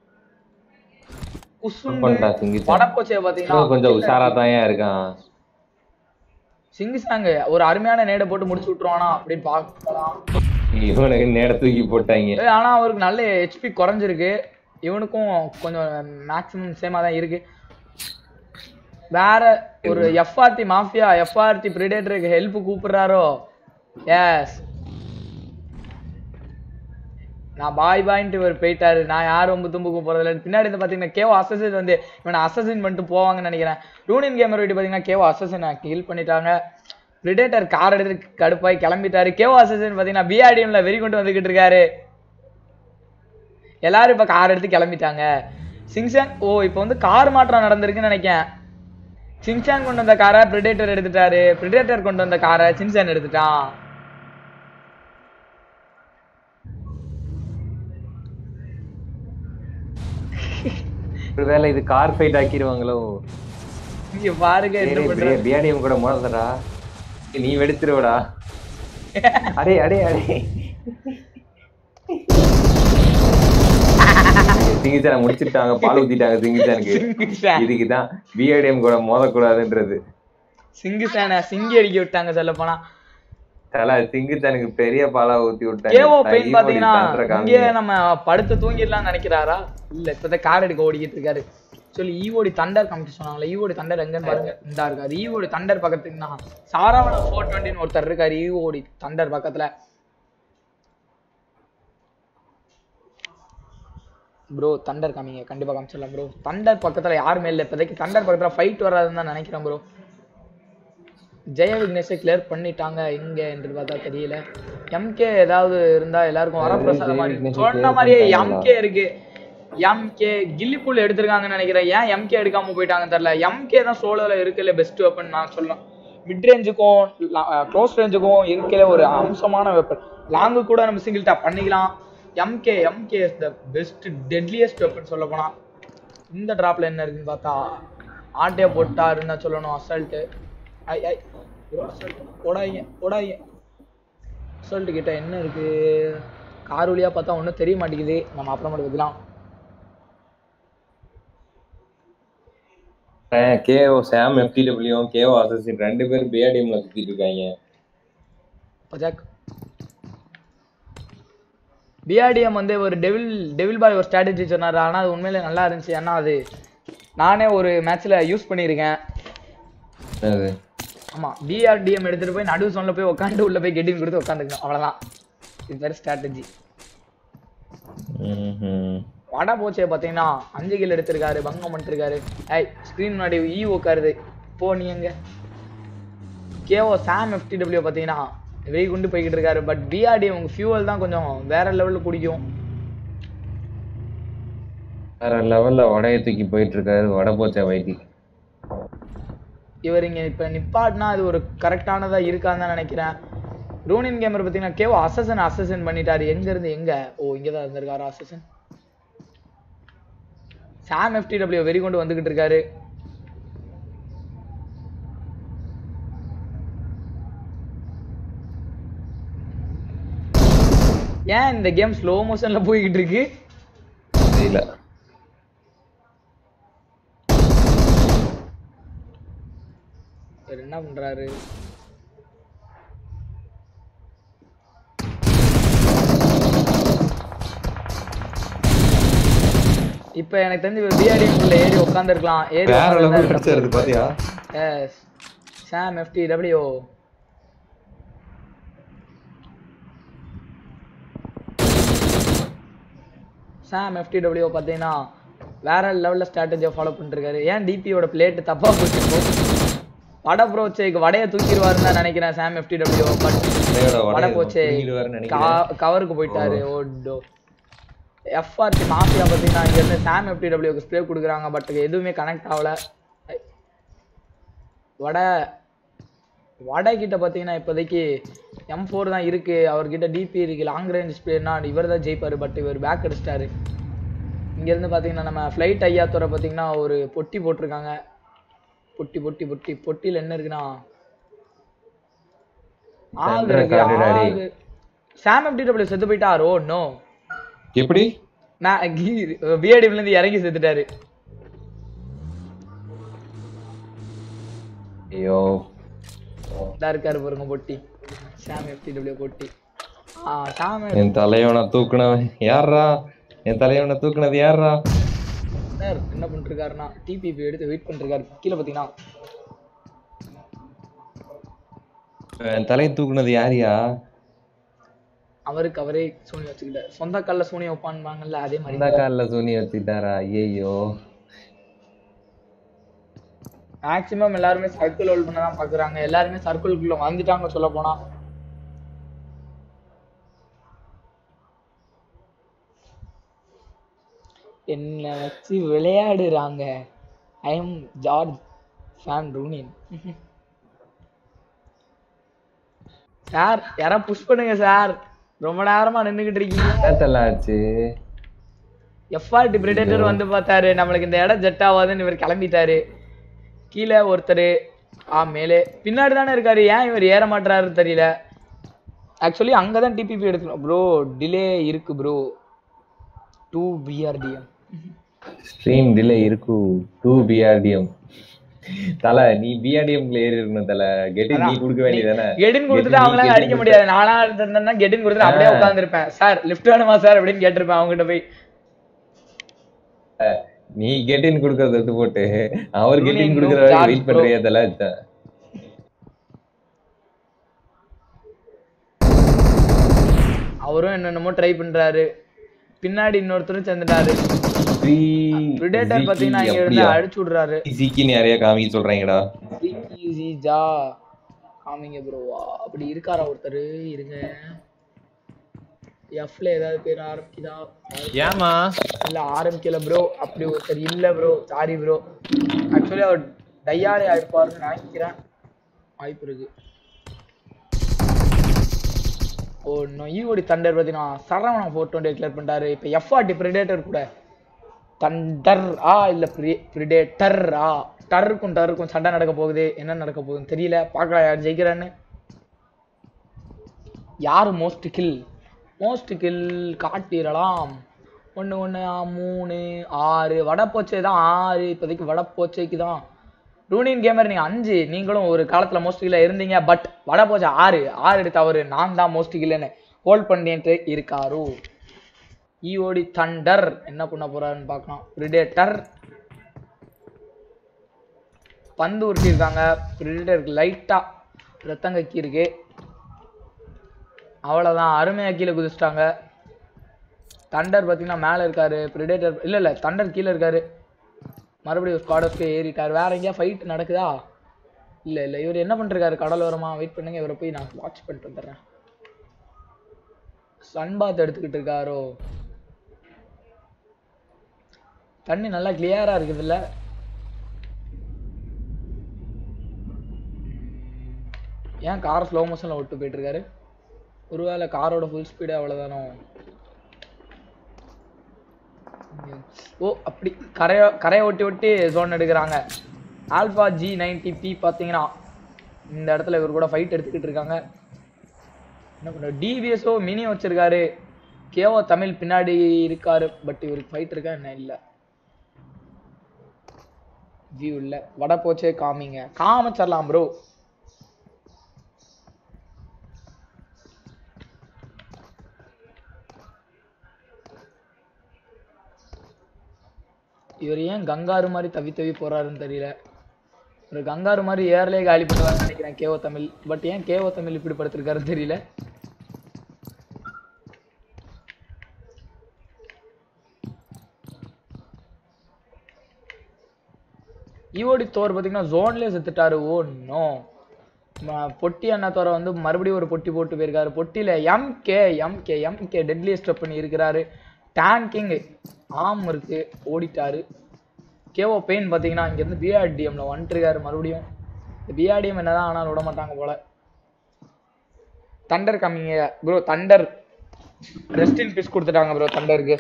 குசும்பு பண்ணா சிங்கி சாங். வடக்கோச்சைய பாத்தீங்கன்னா கொஞ்சம் உஷாரா தான் இருக்கான் சிங்கு சாங்கு ஒரு அருமையான நேடை போட்டு முடிச்சு விட்டுருவானா அப்படின்னு பார்க்கலாம் இவனுக்கு நேர தூக்கி போட்டாங்க ஏய், ஆனா அவருக்கு நல்ல ஹெச்பி குறைஞ்சிருக்கு இவனுக்கும் கொஞ்சம் மேக்ஸிமம் சேமா தான் இருக்கு வேற ஒரு எஃப்ஆர்டி மாஃபியா எஃப்ஆர்டி பிரிடேட்டருக்கு ஹெல்ப் கூப்பிடுறாரோ எஸ் நான் பாய் பாயின்ட்டு இவர் போயிட்டாரு நான் யாரும் ரொம்ப தும்புக்கு போறதில்ல பின்னாடி இருந்து பாத்தீங்கன்னா கேவோ அசசின் வந்து இவனை அசசின் பண்ணிட்டு போவாங்கன்னு நினைக்கிறேன் ரூனின் கேமர் வீட்டு பாத்தீங்கன்னா கேவோ அசசின் கில் பண்ணிட்டாங்க பிரிடேட்டர் கார் எடுத்து கடுப்பாய் கிளம்பிட்டாரு கேவோ அசசின் பாத்தீங்கன்னா பிஆர்டிஎம்ல வெறி கொண்டு வந்துகிட்டு இருக்காரு எல்லாரும் இப்ப கார் எடுத்து கிளம்பிட்டாங்க சிங்சான் ஓ இப்போ வந்து கார் மாற்றம் நடந்திருக்குன்னு நினைக்கிறேன் சின்சான் கொண்டு வந்த காரை பிரிடேட்டர் எடுத்துட்டாரு பிரிடேட்டர் கொண்டு வந்த காரை சின்சான் எடுத்துட்டான் ஒருவேளை இது கார் ஃபைட் ஆக்கிடுவாங்களோ இங்க பாருங்க என்ன பண்ற பியாடியம் கூட மோதலடா நீ வெடிச்சிருவடா அடே அடே அடே சிங்கிச்சான முடிச்சிட்டாங்க பால் ஊத்திட்டாங்க சிங்கிச்சானுக்கு சிங்கிசான். இதுக்குதான் பிஆர்டிஎம் கூட மோதக்கூடாதுன்றது சிங்குசான சிங்கி அடிக்க விட்டாங்க சொல்ல போனா தல சிங்கிச்சானுக்கு பெரிய பாலா ஊத்தி கேவோ விட்டாங்க பெயின் பாத்தீங்கன்னா தாண்டற காமிங்க. இங்கே நம்ம படுத்து தூங்கிடலாம்னு நினைக்கிறாரா இல்ல இப்பதான் கார் எடுக்க ஓடிக்கிட்டு இருக்காரு சொல்லி ஈவோடி தண்டர் காமிச்சு சொன்னாங்களே ஈவோடி தண்டர் எங்கன்னு பாருங்க இந்தா இருக்காரு ஈவோடி தண்டர் பக்கத்துக்கு தான் சாராவண ஃபோர் டுவெண்ட்டின்னு ஒருத்தர் இருக்காரு ஈவோடி தண்டர் பக்கத்துல ப்ரோ தண்டர் காமிங்க கண்டிப்பா காமிச்சிடலாம் ப்ரோ தண்டர் பக்கத்துல யாருமே இல்லை இப்போதைக்கு தண்டர் பக்கத்துல ஃபைட் வராதுன்னு தான் நினைக்கிறேன் ப்ரோ ஜெய விக்னேஷை கிளியர் பண்ணிட்டாங்க எங்க என்று பார்த்தா தெரியல எம்கே ஏதாவது இருந்தா எல்லாருக்கும் வரப்பிரசாத மாதிரி விக்னேஷை சொன்ன clear மாதிரியே பண்ணிட்டாங்களா? எம்கே இருக்கு எம்கே கில்லிப்புல் எடுத்திருக்காங்கன்னு நினைக்கிறேன் ஏன் எம்கே எடுக்காம போயிட்டாங்கன்னு தெரியல எம்கே தான் சோலோல இருக்குல்ல பெஸ்ட் வெப்பன் நான் சொல்லலாம் மிட் ரேஞ்சுக்கும் க்ளோஸ் ரேஞ்சுக்கும் இருக்கல ஒரு அம்சமான வெப்பன் லாங்கு கூட நம்ம சிங்கிள் டாப் பண்ணிக்கலாம் MK MK is the best deadliest weapon சொல்ல போனா இந்த டிராப்ல என்ன இருக்குன்னு பார்த்தா ஆட்டைய போட்டாருன்னு தான் சொல்லணும் assault aye aye bro, assault. போடாதீங்க போடாதீங்க அசால்ட்டு கிட்ட என்ன இருக்கு கார் வழியா பார்த்தா ஒன்றும் தெரிய மாட்டேங்குது நம்ம அப்புறமேட்டு வைக்கலாம் KO Sam FTW KO assassin ரெண்டு பேரும் பிஆர்டிஎம்ல சுத்திட்டு இருக்காங்க பஜாக் பிஆர்டிஎம் வந்து ஒரு டெவில் டெவில் பாய் ஒரு ஸ்ட்ராட்டஜி சொன்னார் ஆனால் அது உண்மையிலே நல்லா இருந்துச்சு ஏன்னா அது நானே ஒரு மேட்ச்ல யூஸ் பண்ணியிருக்கேன் அது ஆமா பிஆர்டிஎம் எடுத்துட்டு போய் நடு சோன்ல போய் உட்காந்து உள்ள போய் கெட்டிங் கொடுத்து உட்காந்துக்கணும் அவ்வளவுதான் இது பேர் ஸ்ட்ராட்டஜி ம்ஹும். வடை போச்சே பார்த்தீங்கன்னா அஞ்சு கில் எடுத்திருக்காரு பங்கம் பண்ணிருக்காரு ஐய் ஸ்க்ரீன் முன்னாடி ஈ உட்காருது போ நீ எங்க கேஓ சாம் எஃப்டிடபிள்யூ பார்த்தீங்கன்னா வெய் குண்டு போய்கிட்டு இருக்காரு பட் பிஆர்டி உங்க ஃபியூவல் தான் கொஞ்சம் வேற லெவலில் குடிக்கும் வேற லெவல்ல வடைய தூக்கி போயிட்டு இருக்காரு வடை போச்சா வைத்தி இவர் இங்க இப்ப நிப்பாட்னா அது ஒரு கரெக்டானதா இருக்கான்னு தான் நினைக்கிறேன் ரூனின் கேமர் பார்த்தீங்கன்னா கேஓ அசசன் அசசன் பண்ணிட்டாரு எங்க இருந்து எங்க ஓ இங்க தான் இருந்திருக்காரு அசசன் சாம் எஃப்டிடபிள்யூ வெறி கொண்டு வந்துகிட்டு இருக்காரு ஏன் இந்த கேம் ஸ்லோ மோஷன்ல போய்கிட்டு இருக்கு தெரியல இவர் என்ன பண்றாரு இப்ப எனக்கு தெரிஞ்சு பிஆர்டிஎம் குள்ள ஏறி உட்காந்துருக்கலாம் ஏறி வேற உட்கார்ந்திருந்தா லெவல் அடிச்சாரு பாத்தியா Yes. Sam FTW Sam FTW பார்த்தீங்கன்னா வேற லெவலில் ஸ்ட்ராட்டஜியை ஃபாலோ பண்ணிருக்காரு ஏன் டிபியோட பிளேட்டு தப்பாக போச்சு வட ப்ரோச்சேக்கு வடையை தூக்கிடுவாருன்னு தான் நினைக்கிறேன் சாம் எஃப்டிடபிள்யூ பட் வடையோட வட வடையை போச்சே தூக்கிடுவாருன்னு நினைக்கிறேன். கவருக்கு போயிட்டாரு ஓடோ எஃப்ஆர்டி மாஃபியா பார்த்தீங்கன்னா இங்க இருந்து சாம் எஃப்டிடபிள்யூக்கு ஸ்ப்ரே கொடுக்குறாங்க பட் எதுவுமே கனெக்ட் ஆகல வடை வடை கிட்ட பார்த்தீங்கன்னா இப்போதைக்கு எம் ஃபோர் தான் இருக்கு அவர்கிட்ட டிபி இருக்கு லாங் ரேஞ்ச் ஸ்ப்ரேனா இவர் தான் ஜெயிப்பாரு பட் இவர் பேக் அடிச்சிட்டாரு இங்கேருந்து பார்த்தீங்கன்னா நம்ம ஃப்ளைட் ஐயாத்துறை பார்த்தீங்கன்னா ஒரு பொட்டி போட்டிருக்காங்க பொட்டி பொட்டி பொட்டி பொட்டியில் என்ன இருக்குன்னா ஆகு சந்திர இருக்கு, காடுடாடி. ஆகு. சாம் எஃப்டிடபிள்யூ செத்து போயிட்டார் ஓ நோ எப்படி பிஏடில இருந்து இறங்கி செத்துட்டாரு ஐயோ இதா இருக்காரு பாருங்க பொட்டி சாம் எஃப்டிடபிள்யூ பொட்டி ஆ சாம் என் தலைவனை தூக்குனவன் யாரா என் தலைவனை தூக்குனது யாரா சார் என்ன பண்ணிட்டு இருக்காருன்னா டிபிபி எடுத்து வெயிட் பண்ணிட்டு இருக்காரு கீழே பார்த்தீங்கன்னா என் தலையை தூக்குனது யாரியா அவருக்கு அவரே சோனி வச்சுக்கிட்டாரு சொந்த கால்ல சோனி வைப்பான்பாங்கல்ல அதே மாதிரி அந்த கால்ல சூனி வச்சுட்டாரா ஐயோ மேக்ஸிமம் எல்லாருமே சர்க்கிள் ஹோல்ட் பண்ண தான் பாக்குறாங்க எல்லாருமே சர்க்கிள்குள்ள வந்துட்டாங்க சொல்ல போனா என்ன வச்சு விளையாடுறாங்க I am George fan Ronin sir யாரா புஷ் பண்ணுங்க சார் ரொம்ப நேரமா நின்னுகிட்டு இருக்கீங்க நேத்தெல்லாம் ஆச்சு எஃப்ஆர்டி பிரிடேட்டர் வந்து பார்த்தாரு நம்மளுக்கு இந்த இடம் ஜெட் ஆகாதுன்னு இவர் கிளம்பிட்டாரு கீழே ஒருத்தர் ஆ மேலே பின்னாடி தானே இருக்காரு ஏன் இவர் ஏற மாட்டாரு தெரியல ஆக்சுவலி அங்கே தான் டிபிபி எடுக்கணும் ப்ரோ டிலே இருக்கு bro to BRTM stream delay இருக்கு டூ பிஆர்டிஎம் தல நீ பிஆர்டிஎம்ல ஏறி இருக்கணும் தல கெட்டி நீ கொடுக்க வேண்டியதானே கெடின் கொடுத்துட்டு அவங்களால அடிக்க முடியாது நானா இருந்திருந்தேன்னா கெடின் கொடுத்துட்டு அப்படியே உட்காந்துருப்பேன் சார் லிஃப்ட் வேணுமா சார் அப்படின்னு கேட்டிருப்பேன் அவங்ககிட்ட போய் நீ கெட்டின் கொடுக்கறத எடுத்து போட்டு அவர் கெட்டின் Ruling கொடுக்கற no வரைக்கும் charge வெயிட் பண்றியா தல அவரும் என்னென்னமோ ட்ரை பண்றாரு பின்னாடி இன்னொருத்தரும் சேர்ந்துட்டாரு பிரிடேட்டர் பாத்தீங்கன்னா இங்க இருந்து அழிச்சு விடுறாரு சீக்கின்னு யாரையா காமிக்க சொல்றாங்கடா ஜா காமிங்க ப்ரோவா அப்படி இருக்காரா ஒருத்தர் இருங்க எஃப்ல ஏதாவது பேர் ஆரம்பிக்குதா ஏமா இல்ல ஆரம்பிக்கல ப்ரோ அப்படி ஒருத்தர் இல்ல ப்ரோ சாரி ப்ரோ ஆக்சுவலி அவர் டையாலே ஆயிருப்பாருன்னு நினைக்கிறேன் வாய்ப்பு இருக்கு ஓ நொய்யோடி தண்டர் பார்த்தீங்கன்னா சரவணா ஃபோர் டுவெண்ட்டி கிளியர் பண்ணிட்டாரு இப்போ எஃப்ஆர்டி பிரிடேட்டர் கூட தண்டர் ஆ இல்ல பிரிடேட்டர் ஆ டருக்கும் டருக்கும் சண்டை நடக்க போகுது என்ன நடக்க போகுதுன்னு தெரியல பார்க்கலாம் யார் ஜெயிக்கிறான்னு யார் மோஸ்ட் கில் மோஸ்ட் கில் காட்டிடலாம் ஒன்று ஒன்று மூணு ஆறு வடப்போச்சை தான் ஆறு இப்போதைக்கு வடப்போச்சைக்கு தான் ரூனின் கேமர் நீங்கள் அஞ்சு நீங்களும் ஒரு காலத்தில் மோஸ்ட் கில்ல இருந்தீங்க பட் வடப்போச்சை ஆறு ஆறு எடுத்த அவர் நான் தான் மோஸ்ட் கில்லுன்னு ஹோல்ட் பண்ணிட்டு இருக்காரு ஈஓடி தண்டர் என்ன பண்ண போறாருன்னு பார்க்கலாம் பிரிடேட்டர் பந்து உருட்டியிருக்காங்க பிரிடேட்டருக்கு லைட்டாக ரத்தம் கக்கி இருக்கு அவ்வளோதான் அருமையாக கீழே குதிச்சிட்டாங்க தண்டர் பார்த்தீங்கன்னா மேலே இருக்காரு பிரிடேட்டர் இல்லை இல்லை தண்டர் கீழே இருக்காரு மறுபடியும் ஸ்குவாடஸ்க்கு ஏறிட்டார் வேற எங்கேயா ஃபைட் நடக்குதா இல்லை இல்லை இவர் என்ன பண்ணிருக்காரு கடலோரமா வெயிட் பண்ணுங்க இவரை போய் நான் வாட்ச் பண்ணிட்டு வந்துடுறேன் சன்பாத் எடுத்துக்கிட்டு இருக்காரோ தண்ணி நல்லா கிளியரா இருக்குதுல்ல ஏன் கார் ஸ்லோ மோஷன்ல விட்டு போயிட்டு இருக்காரு ஒருவேளை காரோட ஃபுல் ஸ்பீடு அவ்வளவுதானோ ஓ அப்படி கரையை கரையை ஒட்டி ஒட்டி ஜோன் எடுக்கிறாங்க ஆல்ஃபா ஜி நைன்டி பி பார்த்தீங்கன்னா இந்த இடத்துல இவர் கூட ஃபைட் எடுத்துக்கிட்டு இருக்காங்க என்ன பண்ண டிவிஎஸ்ஓ மினி வச்சிருக்காரு கேஓ தமிழ் பின்னாடி இருக்காரு பட் இவருக்கு ஃபைட் இருக்கா என்ன இல்லை வியூ இல்லை வட போச்சே காமிங்க காமிச்சிடலாம் ப்ரோ இவர் ஏன் கங்காரு மாதிரி தவி தவி போறாருன்னு தெரியல ஒரு கங்காரு மாதிரி ஏர்லயே காலி பண்ணுவாங்கன்னு நினைக்கிறேன் கேஓ தமிழ் பட் ஏன் கேஓ தமிழ் இப்படி படுத்திருக்காருன்னு தெரியல ஈவோடி தோர் பார்த்தீங்கன்னா ஜோன்லேயே செத்துட்டாரு ஓ நோ பொட்டி அண்ணா தோர வந்து மறுபடியும் ஒரு பொட்டி போட்டு போயிருக்காரு பொட்டியில MK MK MK deadly step பண்ணி இருக்கிறாரு டேங்கிங் ஆம் இருக்கு ஓடிட்டாரு கேஓ பெயின் பார்த்தீங்கன்னா இங்கேருந்து பிஆர்டிஎம்ல வந்துட்டுருக்காரு மறுபடியும் இந்த பிஆர்டிஎம் என்னதான் ஆனாலும் விட மாட்டாங்க போல தண்டர் கம்மிங்க bro thunder rest in peace கொடுத்துட்டாங்க ப்ரோ தண்டருக்கு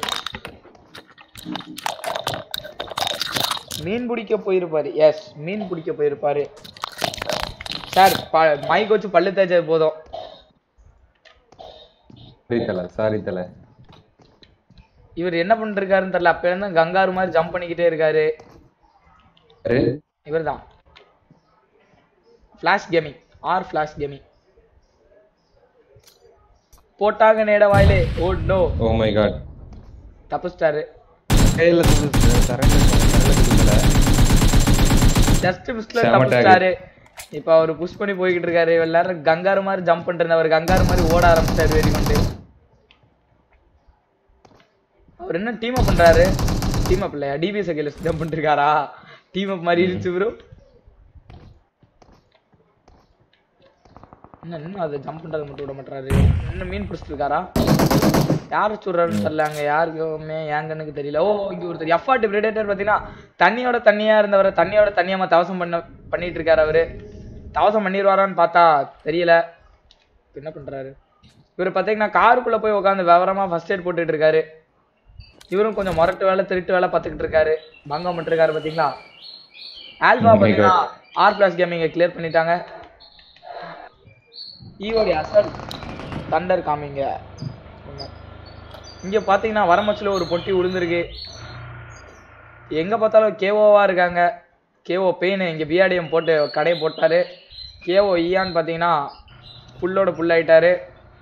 மீன் பிடிக்க போயிருப்பாரு எஸ் மீன் பிடிக்க போயிருப்பாரு சார் மைக் வச்சு பல்லு தேய்ச்சது போதும் சாரி தல சாரி தல இவர் என்ன பண்ணிருக்காருன்னு தெரியல அப்ப இருந்து கங்காரு மாதிரி ஜம்ப் பண்ணிக்கிட்டே இருக்காரு இவர்தான் flash gaming or flash gaming போட்டாங்க நேட வாயிலே oh no oh my god தப்பிச்சிட்டாரு கையில சரண்டர் கொடுக்கல ஜஸ்ட் மிஸ்ல செம tag. தப்பிச்சிட்டாரு இப்ப அவர் புஷ் பண்ணி போய்கிட்டு இருக்காரு எல்லாரும் கங்காரு மாதிரி ஜம்ப் பண்ணிட்டு இருந்தவர் கங்காரு மாதிரி ஓட ஆரம்பிச்சாரு வெறி கொண்டு அவர் என்ன டீம் அப் பண்றாரு டீம் அப் இல்லையா டிபிஎஸ் கையில ஜம்ப் பண்ணிட்டு இருக்காரா டீம் அப் மாதிரி இருந்துச்சு ப்ரோ என்ன இன்னும் அதை ஜம்ப் பண்றது மட்டும் விட மாட்டாரு இன்னும் மீன் பிடிச்சிட்டு இருக்காரா யாரு சொல்றாருன்னு தெரியல அங்க யாருக்குமே என் கண்ணுக்கு தெரியல ஓ இங்க ஒருத்தர் எஃப்ஆர்ட் பிரிடேட்டர் பாத்தீங்கன்னா தண்ணியோட தண்ணியா இருந்தவர் தண்ணியோட தண்ணியாம தவசம் பண்ண பண்ணிட்டு இருக்காரு அவரு தவசம் பண்ணிடுவாரான்னு பார்த்தா தெரியல இப்ப என்ன பண்றாரு இவர் பாத்தீங்கன்னா காருக்குள்ள போய் உட்காந்து விவரமா ஃபர்ஸ்ட் எய்ட் போட்டுட்டு இருக்காரு இவரும் கொஞ்சம் முரட்டு வேலை திருட்டு வேலை பார்த்துக்கிட்டு இருக்காரு பங்கம் பண்ணிட்டு இருக்காரு பாத்தீங்களா ஆல்பா Oh my பாத்தீங்கன்னா ஆர் பிளஸ் கேமிங்க கிளியர் பண்ணிட்டாங்க ஈவோடி அசல் தண்டர் காமிங்க இங்க பாத்தீங்கன்னா வரமச்சில ஒரு பொட்டி விழுந்திருக்கு எங்க பார்த்தாலும் கேஓவா இருக்காங்க கேஓ பெயின் இங்க பிஆர்டிஎம் போட்டு கடையை போட்டாரு கேஓ ஈயான்னு பாத்தீங்கன்னா புல்லோட புல் ஆயிட்டாரு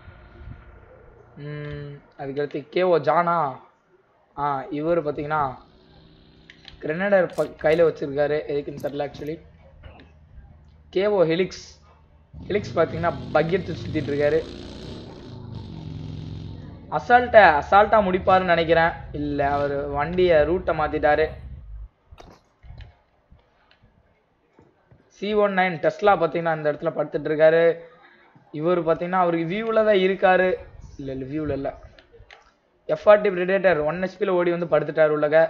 ம், அதுக்கடுத்து கேஓ ஜானா ஆ இவர் பாத்தீங்கன்னா கிரெனடர் கையில வச்சிருக்காரு எதுக்குன்னு தெரியல ஆக்சுவலி கேஓ ஹெலிக்ஸ் ஹெலிக்ஸ் பாத்தீங்கன்னா பக்கெட் சுத்திட்டு இருக்காரு அசால்ட்டை அசால்ட்டா முடிப்பாருன்னு நினைக்கிறேன் இல்ல அவர் வண்டியை ரூட்டை மாத்திட்டாரு சி ஒன் நைன் டெஸ்லா பார்த்தீங்கன்னா இந்த இடத்துல படுத்துட்டு இருக்காரு இவர் பார்த்தீங்கன்னா அவருக்கு வியூவில் தான் இருக்காரு இல்லை இல்லை வியூவில் இல்லை எஃப்ஆர்டி பிரிடேட்டர் ஒன் ஹெச்பியில் ஓடி வந்து படுத்துட்டாரு உள்ளக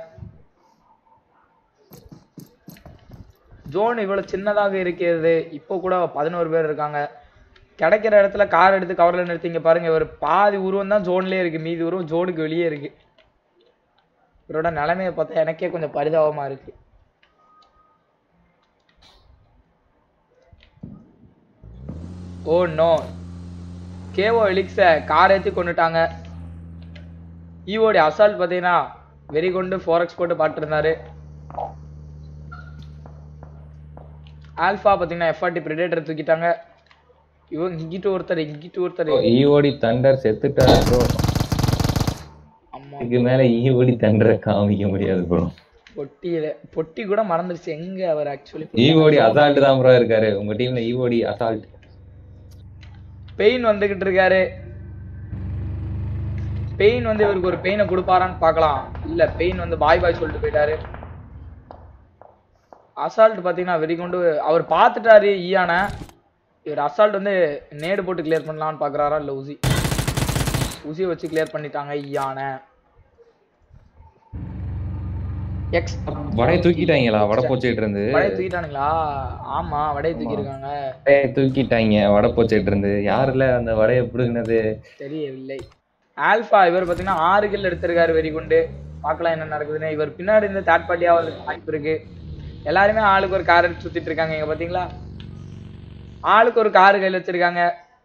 ஜோன் இவ்வளோ சின்னதாக இருக்கிறது இப்போ கூட பதினோரு பேர் இருக்காங்க கிடைக்கிற இடத்துல கார் எடுத்து கவரில் நிறுத்திங்க பாருங்க இவர் பாதி உருவம் தான் ஜோன்லேயே இருக்கு மீதி உருவம் ஜோனுக்கு வெளியே இருக்கு இவரோட நிலைமையை பார்த்தா எனக்கே கொஞ்சம் பரிதாபமா இருக்கு ஓ நோ கேஓ எலிக்ஸை கார் ஏற்றி கொண்டுட்டாங்க ஈவோடி அசால்ட் பார்த்தீங்கன்னா வெறி கொண்டு ஃபோரக்ஸ் போட்டு பாட்டுருந்தாரு ஆல்ஃபா பார்த்தீங்கன்னா எஃப்ஆர்டி பிரிடேட்டர் தூக்கிட்டாங்க இவங்க இங்கிட்டு ஒருத்தர் இங்கிட்டு ஒருத்தர் ஈஓடி தண்டர் செத்துட்டாரு ப்ரோ ஆமா இதுக்கு மேல ஈஓடி தண்டரை காமிக்க முடியாது ப்ரோ பொட்டியில பொட்டி கூட மறந்துருச்சு எங்க அவர் ஆக்சுவலி ஈஓடி அசால்ட் தான் ப்ரோ இருக்காரு உங்க டீம்ல ஈஓடி அசால்ட் பெயின் வந்துகிட்டு இருக்காரு பெயின் வந்து இவருக்கு ஒரு பெயினை கொடுப்பாரான்னு பார்க்கலாம் இல்ல பெயின் வந்து பாய் பாய் சொல்லிட்டு போயிட்டாரு அசால்ட் பாத்தீங்கன்னா வெறி கொண்டு அவர் பார்த்துட்டாரு ஈயான இவர் அசால்ட் வந்து நேடு போட்டு கிளியர் பண்ணலாம்னு பாக்குறாரா இல்ல உசி உசியை வச்சு கிளியர் பண்ணிட்டாங்க ஈயான எக்ஸ் வடையை தூக்கிட்டாங்களா வடை போச்சுட்டு இருந்து வடையை தூக்கிட்டானுங்களா ஆமா வடையை தூக்கியிருக்காங்க வடையை தூக்கிட்டாங்க வடை போச்சுட்டு இருந்து யாருல அந்த வடையை பிடுங்கினது தெரியவில்லை ஆல்பா இவர் பார்த்தீங்கன்னா ஆறு கில் எடுத்திருக்காரு வெறி கொண்டு பார்க்கலாம் என்ன நடக்குதுன்னு இவர் பின்னாடி இருந்து தேர்ட் பார்ட்டியா வந்து வாய்ப்பு இருக்கு எல்லாருமே ஆளுக்கு ஒரு கார் எடுத்து சுத்திட்டு இருக்காங்க இங்க பாத்தீங்களா ஆளுக்கு ஒரு கார் கையில் வச்சிருக்காங்க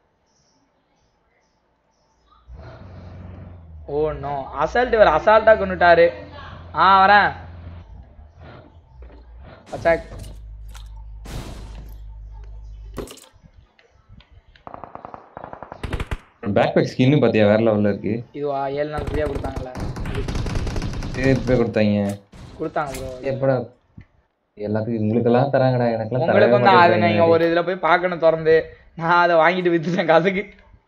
ஓ நோ அசால்ட் இவர் அசால்ட்டா கொண்டுட்டாரு ஆ வரேன் அச்சாக் பேக் பேக் ஸ்கின்னு பாத்தியா வேற லெவல்ல இருக்கு இதுவா ஏழு நாள் ஃப்ரீயா கொடுத்தாங்களே சேர்த்து போய் கொடுத்தாங்க கொடுத்தாங்க ப்ரோ எப்படா எல்லாத்துக்கும் உங்களுக்கெல்லாம் தராங்கடா எனக்கெல்லாம் தரவே உங்களுக்கு வந்து அது நீங்க மாட்டேங்கிறாங்க. ஒரு இதுல போய் பார்க்கணும் திறந்து நான் அதை வாங்கிட்டு வித்துட்டேன் கதைக்கு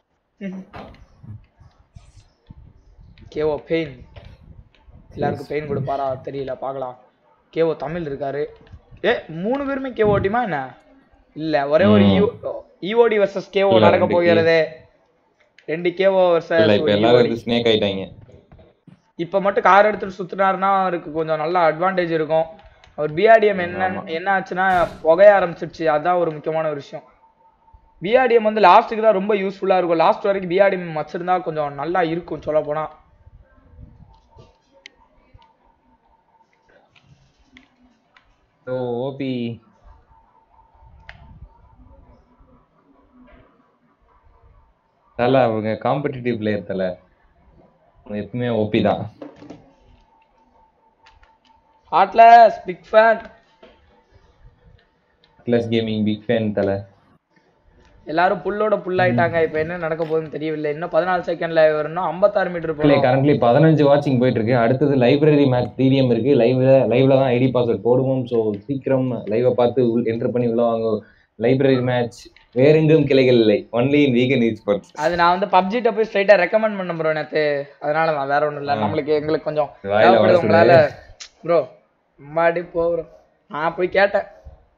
கேஓ பெயின் எல்லாருக்கும் பெயின் கொடுப்பாரா தெரியல பார்க்கலாம் கேஓ தமிழ் இருக்காரு ஏ மூணு பேருமே கேஓ டீமா என்ன இல்ல ஒரே ஒரு இஓடி வர்சஸ் கேஓ இல்ல, நடக்க ரெண்டு போகிறது ரெண்டு கேஓ இல்ல இப்ப எல்லாரும் வர்சஸ் வந்து ஸ்னேக் ஆயிட்டாங்க இப்ப மட்டும் கார் எடுத்துட்டு சுத்துனாருன்னா அவருக்கு கொஞ்சம் நல்ல அட்வான்டேஜ் இருக்கும் அவர் பிஆர்டிஎம் என்ன என்ன ஆச்சுன்னா புகைய ஆரம்பிச்சிருச்சு அதான் ஒரு முக்கியமான ஒரு விஷயம் பிஆர்டிஎம் வந்து லாஸ்ட்டுக்கு தான் ரொம்ப யூஸ்ஃபுல்லா இருக்கும் லாஸ்ட் வரைக்கும் பிஆர்டிஎம் வச்சிருந்தா கொஞ்சம் நல்லா இருக்கும் சொல்ல போனா ஸோ ஓபி தல அவங்க காம்படிட்டிவ் பிளேயர் தல அவங்க எப்பவுமே ஓபி தான் heartless big fan Atlas gaming big fan தல எல்லாரும் புல்லோட புல் ஆயிட்டாங்க இப்ப என்ன நடக்க போகுதுன்னு தெரியவில்லை இன்னும் பதினாலு செகண்ட்ல வரணும் ஐம்பத்தாறு மீட்டர் இல்லை போகணும் கரண்ட்லி பதினஞ்சு வாட்சிங் போயிட்டு இருக்கு அடுத்தது லைப்ரரி மேட்ச் டிடிஎம் இருக்கு லைவ்ல லைவ்ல தான் ஐடி பாஸ்வேர்ட் போடுவோம் ஸோ சீக்கிரம் லைவை பார்த்து என்டர் பண்ணி உள்ள வாங்க லைப்ரரி மேட்ச் வேறெங்கும் கிளைகள் இல்லை only in weekend is sports அது நான் வந்து பப்ஜிட்ட போய் ஸ்ட்ரைட்டா ரெக்கமெண்ட் பண்ண ப்ரோ நேத்து அதனால நான் வேற ஒண்ணும் இல்ல நம்மளுக்கு எங்களுக்கு கொஞ்சம் வாயில தேவைப்படுது வர உங்களால ப்ரோ மாடி போ ப்ரோ நான் போய் கேட்டேன்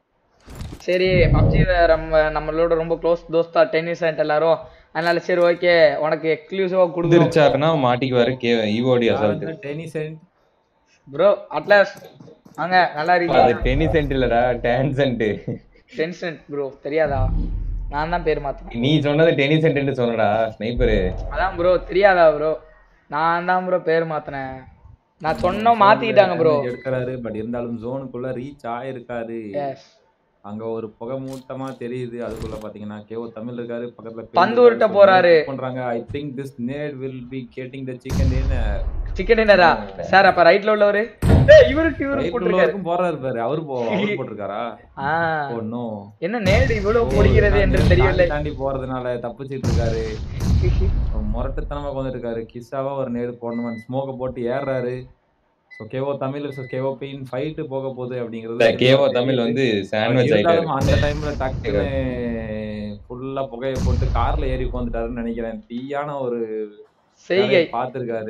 சரி பப்ஜி நம்ம நம்மளோட ரொம்ப க்ளோஸ் தோஸ்தா டென்னிஸ் அண்ட் எல்லாரும் அதனால சரி ஓகே உனக்கு எக்ஸ்க்ளூசிவா கொடுத்துருச்சா வந்துருச்சாருன்னா மாட்டிக்குவாரு K EOD assault tennis cent bro Atlas வாங்க நல்லா அது இருக்கீங்க டென்னிஸ் சென்ட் இல்லடா டான்சென்ட் டென்ஷன் ப்ரோ தெரியாதா நான் தான் பேர் மாத்தேன் நீ சொன்னது டென்னிஸ் சென்ட் சொன்னடா ஸ்னைப்பரு அதான் ப்ரோ தெரியாதா ப்ரோ நான் தான் ப்ரோ பேர் மாத்தினேன் நான் சொன்னோம் மாத்திக்கிட்டாங்க ப்ரோ எடுக்கிறாரு பட் இருந்தாலும் ஜோனுக்குள்ள ரீச் ஆயிருக்காரு எஸ் அங்க ஒரு புகை மூட்டமா தெரியுது அதுக்குள்ள பாத்தீங்கன்னா கேஓ தமிழ் இருக்காரு பக்கத்துல பந்து உருட்ட போறாரு. பண்றாங்க I think this nade will be getting the chicken in chicken டின்னரா சார் அப்ப ரைட்ல உள்ளவரு ஏய், இவருக்கு இவரு போட்டிருக்காரு உள்ளவருக்கும் போறாரு பாரு அவரு போ அவரு போட்டிருக்காரா ஆ ஓ நோ என்ன நேடு இவ்வளவு முடிகிறது என்று தெரியவில்லை தாண்டி போறதுனால தப்பிச்சிட்டு இருக்காரு முரட்டுத்தனமா உட்காந்துட்டு இருக்காரு கிஸ்ஸாவா ஒரு நேடு போடணும் ஸ்மோக்க போட்டு ஏறுறாரு so KO Tamil versus KO pain fight போக போகுது அப்படிங்கிறது கேவோ தமிழ் வந்து சாண்ட்விச் ஆயிட்டாரு இருந்தாலும் அந்த டைம்ல டக்குன்னு ஃபுல்லா புகையை போட்டு கார்ல ஏறி உட்காந்துட்டாருன்னு நினைக்கிறேன் தீயான ஒரு செய்கை பார்த்துருக்காரு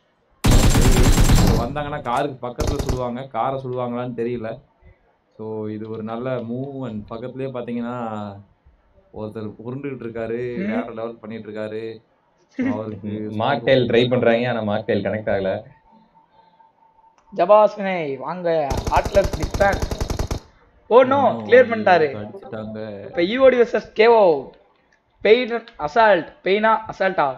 வந்தாங்கன்னா காருக்கு பக்கத்துல சுடுவாங்க காரை சுடுவாங்களான்னு தெரியல ஸோ இது ஒரு நல்ல மூவ் அண்ட் பக்கத்துலயே பாத்தீங்கன்னா ஒருத்தர் உருண்டுகிட்டு இருக்காரு வேற லெவல் பண்ணிட்டு இருக்காரு So அவருக்கு மாக்டெயில் ட்ரை பண்றாங்க ஆனா மாக்டெயில் கனெக்ட் ஆகல ஜபாஸ்வினை வாங்க Atlas big fan oh no clear பண்ணிட்டாரு அடிச்சிட்டாங்க இப்ப EOD versus KO pain assault பெயினா அசால்ட்டா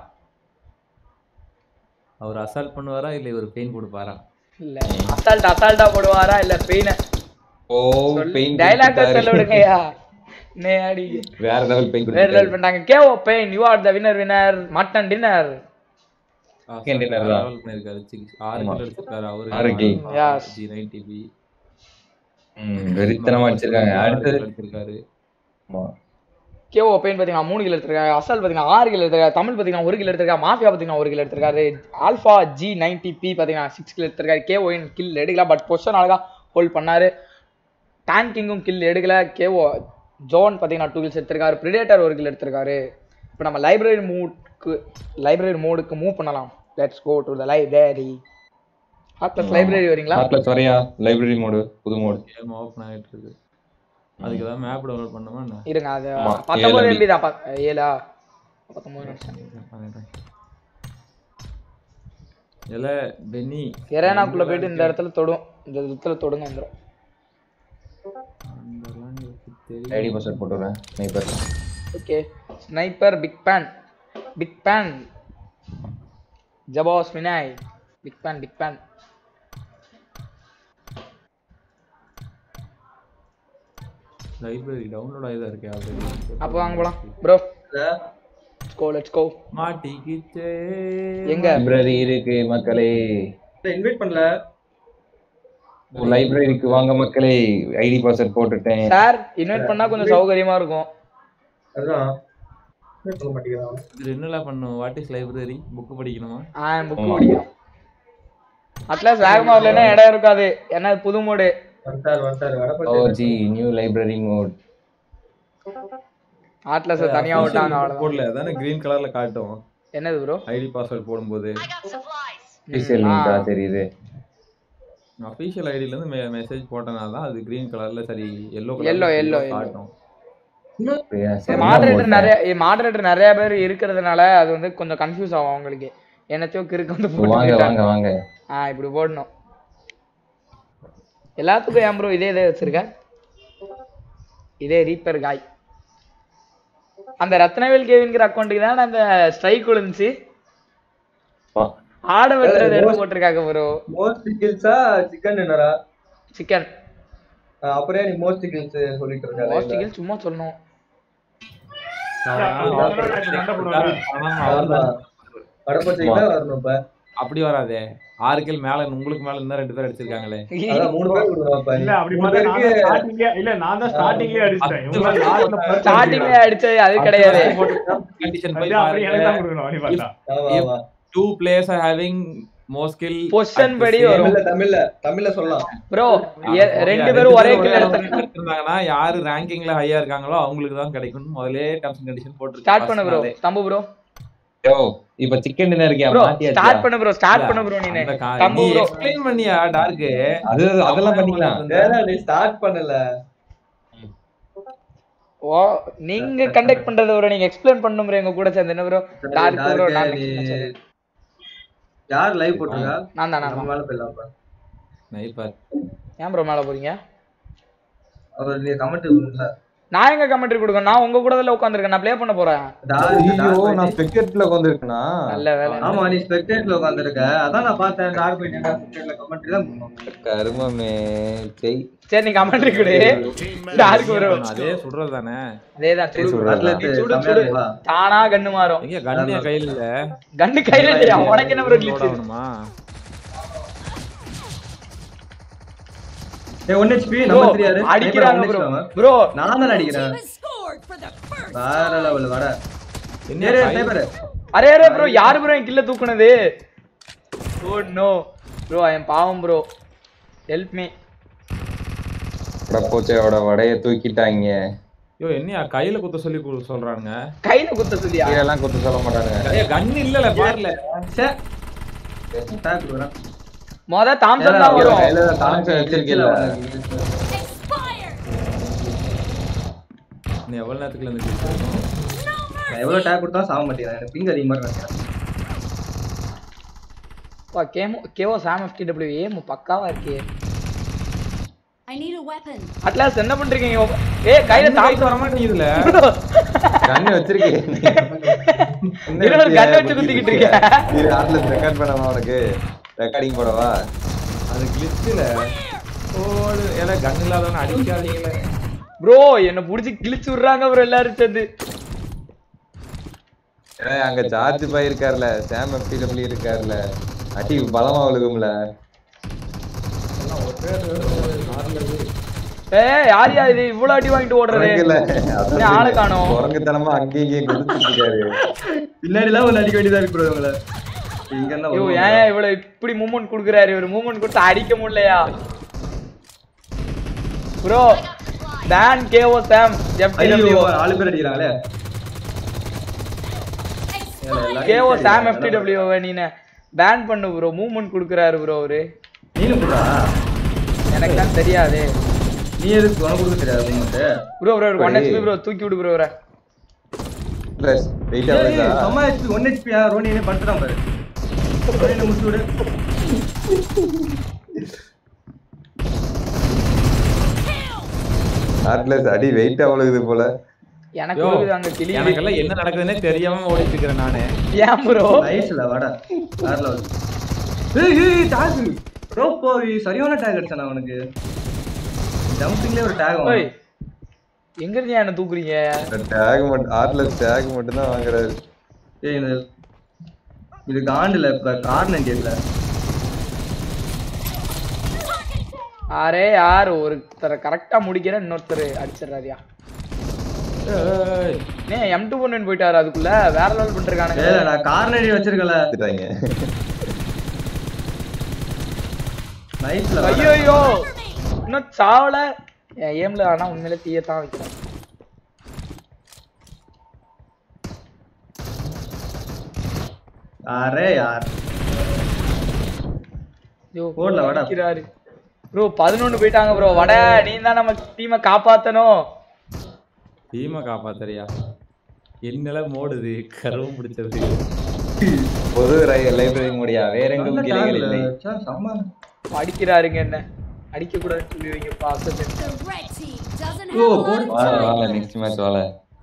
அவர் அசால்ட் பண்ணுவாரா இல்ல இவர் பெயின் கொடுப்பாரா இல்ல அசால்ட் அசால்ட்டா போடுவாரா இல்ல பெயின ஓ பெயின் டைலாக் சொல்ல விடுங்கய்யா நேடி வேற லெவல் பெயின் வேற லெவல் பண்ணிட்டாங்க KO pain you are the winner winner mutton dinner Assault dinner வேற தான். level பண்ணிருக்காரு Six- ஆறு ஆமா. கில் அடிச்சிருக்காரு அவரு ஆறு kill. Yes. G ninety P வெறித்தனமா அடிச்சிருக்காங்க அடுத்தது அடிச்சிருக்காரு ஆமா. கேஓ பெயின் பாத்தீங்கன்னா மூணு கிலோ எடுத்திருக்காரு அசால் பாத்தீங்கன்னா ஆறு கிலோ எடுத்திருக்காரு தமிழ் பாத்தீங்கன்னா ஒரு கிலோ எடுத்திருக்காரு மாஃபியா பாத்தீங்கன்னா ஒரு கிலோ எடுத்திருக்காரு ஆல்ஃபா ஜி நைன்டி பி பாத்தீங்கன்னா சிக்ஸ் கிலோ எடுத்திருக்காரு கேஓ கில் எடுக்கல பட் பொசிஷன் அழகா ஹோல்ட் பண்ணாரு டேங்கிங்கும் கில் எடுக்கல கேஓ ஜோன் பாத்தீங்கன்னா டூ கில்ஸ் எடுத்திருக்காரு பிரிடேட்டர் ஒரு கில் எடுத்திருக்காரு இப்போ நம்ம லைப்ரரி மூட்க்கு லைப்ரரி மோடுக்கு மூவ் பண்ணலாம் let's go to the library plus library வரீங்களா ஹார்ட்லெஸ் வரையா லைப்ரரி மோடு புது மோடு கேம் ஓப்பன் ஆயிட்டு இருக்கு அதுக்கு ஏதாவது மேப் டவுன்லோட் பண்ணுமா என்ன இருங்க அது ஆமா, பத்தொன்பது ஏழு எம்பி தான் ப- ஏழா பத்தொன்பது நிமிஷம் பண்ணிடுறேன். இல்ல பென்னி எரேனாக்குள்ள போயிட்டு இந்த இடத்துல தொடும் இந்த இடத்துல தொடுங்க வந்துடும் அதெல்லாம் எனக்கு தெரியும் ஐடி பாஸ்வேர்ட் போட்டுறேன் sniper okay sniper big fan big fan ஜபாஸ் வினாய் big fan big fan library download ஆகிதான் இருக்கே ஆல்ரெடி அப்போ வாங்க போலாம் bro let's go let's go மாட்டிக்கிச்சே எங்க லைப்ரரி இருக்கு மக்களே இன்வைட் பண்ணல லைப்ரரிக்கு வாங்க மக்களே ஐடி பாஸ்வேர்ட் போட்டுட்டேன் சார் இன்வைட் பண்ணா கொஞ்சம் சௌகரியமா இருக்கும் அதுதான் invite பண்ண மாட்டேங்கிறான் இது என்னலாம் பண்ணும் வாட் இஸ் லைப்ரரி புக் படிக்கணுமா ஆ புக் படிக்கிறோம் அட்லாஸ் வேகமா வரலன்னா இடம் இருக்காது ஏன்னா இது புது மோடு வந்துட்டாரு வந்துட்டாரு oh Vadapatti ji new library mode Atlas தனியா விட்டாங்க அவ்வளவுதான் போடல அதானே கிரீன் கலர்ல காட்டும் என்னது ப்ரோ ஐடி பாஸ்வேர்ட் போடும்போது I got supplies. அஃபிஷியல் லிங்கா தெரியுது அஃபிஷியல் ஐடில இருந்து மெசேஜ் போட்டனால தான் அது கிரீன் கலர்ல சரி எல்லோ Yellow, yellow, yellow. காட்டும் அப்படியா? சரி, நான் மாடரேட்டர் போட்டேன். நிறைய மாடரேட்டர் நிறைய பேர் இருக்கிறதுனால அது வந்து கொஞ்சம் கன்ஃபியூஸ் ஆகும் அவங்களுக்கு என்னத்தையோ கிறுக்கு வந்து வாங்க போட்டு வாங்க வாங்க ஆ இப்படி போடணும் எல்லாத்துக்கும் ஏன் ப்ரோ இதே இதே வச்சிருக்க இதே ரீப்பர் காய் அந்த ரத்னவேல் கேவின்கிற அக்கௌண்ட்டுக்கு தான் அந்த ஸ்ட்ரைக் விழுந்துச்சு வா- ஆட வெட்டுறது எடுத்து போட்டிருக்காங்க ப்ரோ மோஸ்ட் கில்ஸா சிக்கன் டின்னரா சிக்கன் அப்புறம் நீ மோஸ்ட் கில்ஸ் சொல்லிட்டு இருக்காரு மோஸ்டிகள் சும்மா சொல்லணும் வடப்பட்டிக்கு தான் வரணும் இப்ப அப்படி வராதே ஆறு கில் மேல உங்களுக்கு மேல இன்னும் ரெண்டு பேர் அடிச்சிருக்காங்களே அதான் மூணு பேர் விடுவோம் இப்ப இல்ல அப்படி மூணு பார்த்தா நான் பேருக்கு தான் starting-லயே- இல்ல நான் தான் ஸ்டார்டிங்லயே அடிச்சிட்டேன் இவங்க லாஸ்ட்ல first ஸ்டார்டிங்ல அடிச்சது அது கிடையாது கண்டிஷன் அடிச்சிட்டாங்க. போய் அது அப்படி எனக்கு தான் பாருங்க கொடுக்கணும் அப்படி பார்த்தா ஆமா ஆமா two players are having more skill position படி வரும் தமிழ்ல தமிழ்ல தமிழ்ல சொல்லலாம் ப்ரோ ரெண்டு பேரும் ஒரே கில் எடுத்து இருந்தாங்கன்னா யாரு ரேங்கிங்ல ஹையா இருக்காங்களோ அவங்களுக்கு தான் கிடைக்கும் முதல்ல டர்ம்ஸ் அண்ட் கண்டிஷன் போட்டு ஸ்டார்ட் பண்ணு ப்ரோ தம்பு ப்ரோ யோ இப்ப சிக்கன் டின்னர் இருக்கியா ப்ரோ மாத்தியாச்சா? ஸ்டார்ட் பண்ணு ப்ரோ ஸ்டார்ட் பண்ணு ப்ரோ நீனு தம்பு நீ ப்ரோ எக்ஸ்பிளைன் பண்ணியா டார்க்கு அது அதெல்லாம் பண்ணிக்கலாம் ஏன்னா நீ ஸ்டார்ட் பண்ணல ஓ நீங்க கண்டக்ட் பண்றத ப்ரோ நீங்க எக்ஸ்பிளைன் பண்ணும் ப்ரோ எங்க கூட சேர்ந்து என்ன ப்ரோ டார்க் ப்ரோ டார்க்கு, நான் நீ next match சொல்றேன். யார் லைவ் போட்டிருக்கா நான் தான் நான் நம்ம தான். மேல போயிடலாம் அப்ப. நைப்பர் ஏன் ப்ரோ மேல போறீங்க அவர் நீ கமெண்ட் நான் எங்க கமெண்ட்ரி கொடுக்கணும் நான் உங்க கூட தான் உட்காந்துருக்கேன் நான் ப்ளே பண்ண போறேன் ஐயோ நான் ஸ்பெக்டேட்ல உட்கார்ந்திருக்கேனா நல்ல வேலை ஆமா நீ ஸ்பெக்டேட்ல உட்கார்ந்திருக்க அதான் நான் பார்த்தேன் டார்க் போயிட்டு ஸ்பெக்டேட்ல கமெண்ட் தான் பண்ணுவோம் கருமமே செய் சரி நீ கமெண்ட்ரி கொடு டார்க் ப்ரோ அதே சுடுறது தானே அதேதான் சுடு சுடுறது. அத்லெட் சுடு சுடு தமிழ்ல தானா கண்ணு மாறும் எங்க கண்ணியா கையில இல்ல கண்ணு கையில இல்லையா உனக்கு என்ன ப்ரோ load கிளிச்சு ஆகணுமா ஏய் 1 HP நம்பர் 3 யாரு அடிக்கிறாங்க Sniper ப்ரோ 1 HP அவன். ப்ரோ நான் தான் அடிக்கிறேன் Team has scored for the first. வேற லெவல் வர என்ன ஏறு கை- ஸ்னைப்பர் அரே அரே ப்ரோ யாரு ப்ரோ என் கில்ல தூக்குனது oh no bro I am பாவம் ப்ரோ ஹெல்ப் மீ போச்சையோட வடைய தூக்கிட்டாங்க ஐயோ என்னையா கையில குத்த சொல்லி கு- சொல்றானுங்க கையில குத்த சொல்லியா கீழெல்லாம் குத்த சொல்ல மாட்டானுங்க ஏய் கன் இல்லல பாருல சே டாக் வரேன் மொத தாம்சன் தான் வரும் கையில தாம்சன் வச்சிருக்கீல்ல Expired. நீ எவ்வளவு நேரத்துக்குள்ள இருந்து கில் பண்ணணும் நான் எவ்வளவு டாக் கொடுத்தா சாக மாட்டேங்கிறேன் எனக்கு பிங் அதிகமா இருக்கு பா கேமோ கேவோ சாம் எஃப்டிடபிள்யூ ஏம் பக்காவா இருக்கே I need a weapon. Atlas என்ன பண்றீங்க ஏய் கையில கைக்கு வர தாம்சன் மாட்டேங்குதுல கண்ணு வச்சிருக்கேன் இன்னொரு gun வச்சு குத்திக்கிட்டு இருக்க. இரு ஆட்ல ரெக்கார்ட் பண்ணவா உனக்கு ரெக்கார்டிங் போடவா அது கிளிச்சில ஓடு ஏல கன் இல்லாதவன அடிக்காதீங்களே ப்ரோ என்ன புடிச்சு கிழிச்சு விடுறாங்க ப்ரோ எல்லாரும் சேர்ந்து ஏன்னா அங்க சார்ஜ் பாய் இருக்கார்ல சாம் எஃப்டிடபிள்யூ இருக்கார்ல அடி பலமா விழுகும்ல ஏய் யார் யா இது இவ்வளவு அடி வாங்கிட்டு ஓடுறது குரங்குல, இன்னும் ஆளை காணோம். குரங்குத்தனமா அங்கேயும் இங்கேயும் குதிச்சுட்டு இருக்காரு பின்னாடி எல்லாம் ஒரு அடிக்க வேண்டியதா இருக்கு ப்ரோ இவங்கள இங்க என்ன ஐயோ வருவாங்க? ஏன் ஏன் இவ்வளவு இப்படி மூவ்மெண்ட் குடுக்குறாரு இவர் மூவ்மெண்ட் கொடுத்து அடிக்க முடியலையா ப்ரோ பேன் கேஓ சாம் ஐயோ எஃப்டிடபிள்யூ நாலு பேர் அடிக்கிறாங்களே கேஓ சாம் எஃப்டிடபிள்யூ நீனு பேன் பண்ணு ப்ரோ மூவ்மெண்ட் குடுக்குறாரு ப்ரோ அவரு நீனும் போடா எனக்கு தான் தெரியாது நீ எதுக்கு உனக்கு கொடுக்க தெரியாது உனக்கு bro bro one HP bro தூக்கி விடு ப்ரோ அவரை வெயிட் ஆகுதா அம்மா ஹெச்பி ஒன் ஹெச்பி ரோனியே பண்ணிட்டான் பாரு ரோனியை முடிச்சு விடு ஆட்லஸ் அடி வெயிட் அவ்வளவு போல எனக்கு யோ, விழுகுது அங்க கிளி எனக்கெல்லாம் என்ன நடக்குதுன்னே தெரியாம ஓடிட்டு இருக்கிறேன் நானு ஏன் ப்ரோ நைஸ்ல வாடா வேற லெவல் ஏய் ஏய் டாக் ப்ரோ போய் சரியான டேக் அடிச்சானா அவனுக்கு ஜம்பிங்லயே ஒரு டேக் ஓய் எங்க இருந்து என்ன தூக்குறீங்க டேக் மட்டும் ஆட்லஸ் டேக் மட்டும் தான் வாங்குறாரு ஏய் இந்த இது காண்டுல இப்ப கார்னர் கேட்கல யாரே யார் ஒருத்தரை கரெக்டா முடிக்கிற இன்னொருத்தர் அடிச்சிடுறாருயா ஏய், ஏன் எம் டூ பொண்ணு போயிட்டாரு அதுக்குள்ள வேற லெவல் பண்ணிருக்கானுங்க ஏய் நான் கார்னர் வச்சிருக்கல எடுத்துட்டாங்க நைஸ்ல ஐயோ இன்னும் சாவல என் ஏம்ல ஆனா உண்மையிலே தீயத்தான் வைக்கிறேன் யாரே யார் ஐயோ போடல, வாடா. அடிக்கிறாரு ப்ரோ பதினொன்னு போயிட்டாங்க ப்ரோ வட நீ தான் நம்ம டீமை காப்பாத்தணும் டீமை காப்பாத்தறியா என்னல மோடுது கருவம் பிடிச்சது பொது லைப்ரரி முடியா வேற எங்கும் கிளைகள் இல்லை செம்ம அடிக்கிறாருங்க என்ன அடிக்க கூடாதுன்னு சொல்லுவீங்க பாசத்தை The red team doesn't Oh, have a lot of வாழ time. வாழ நெக்ஸ்ட் மேட்ச் வாழ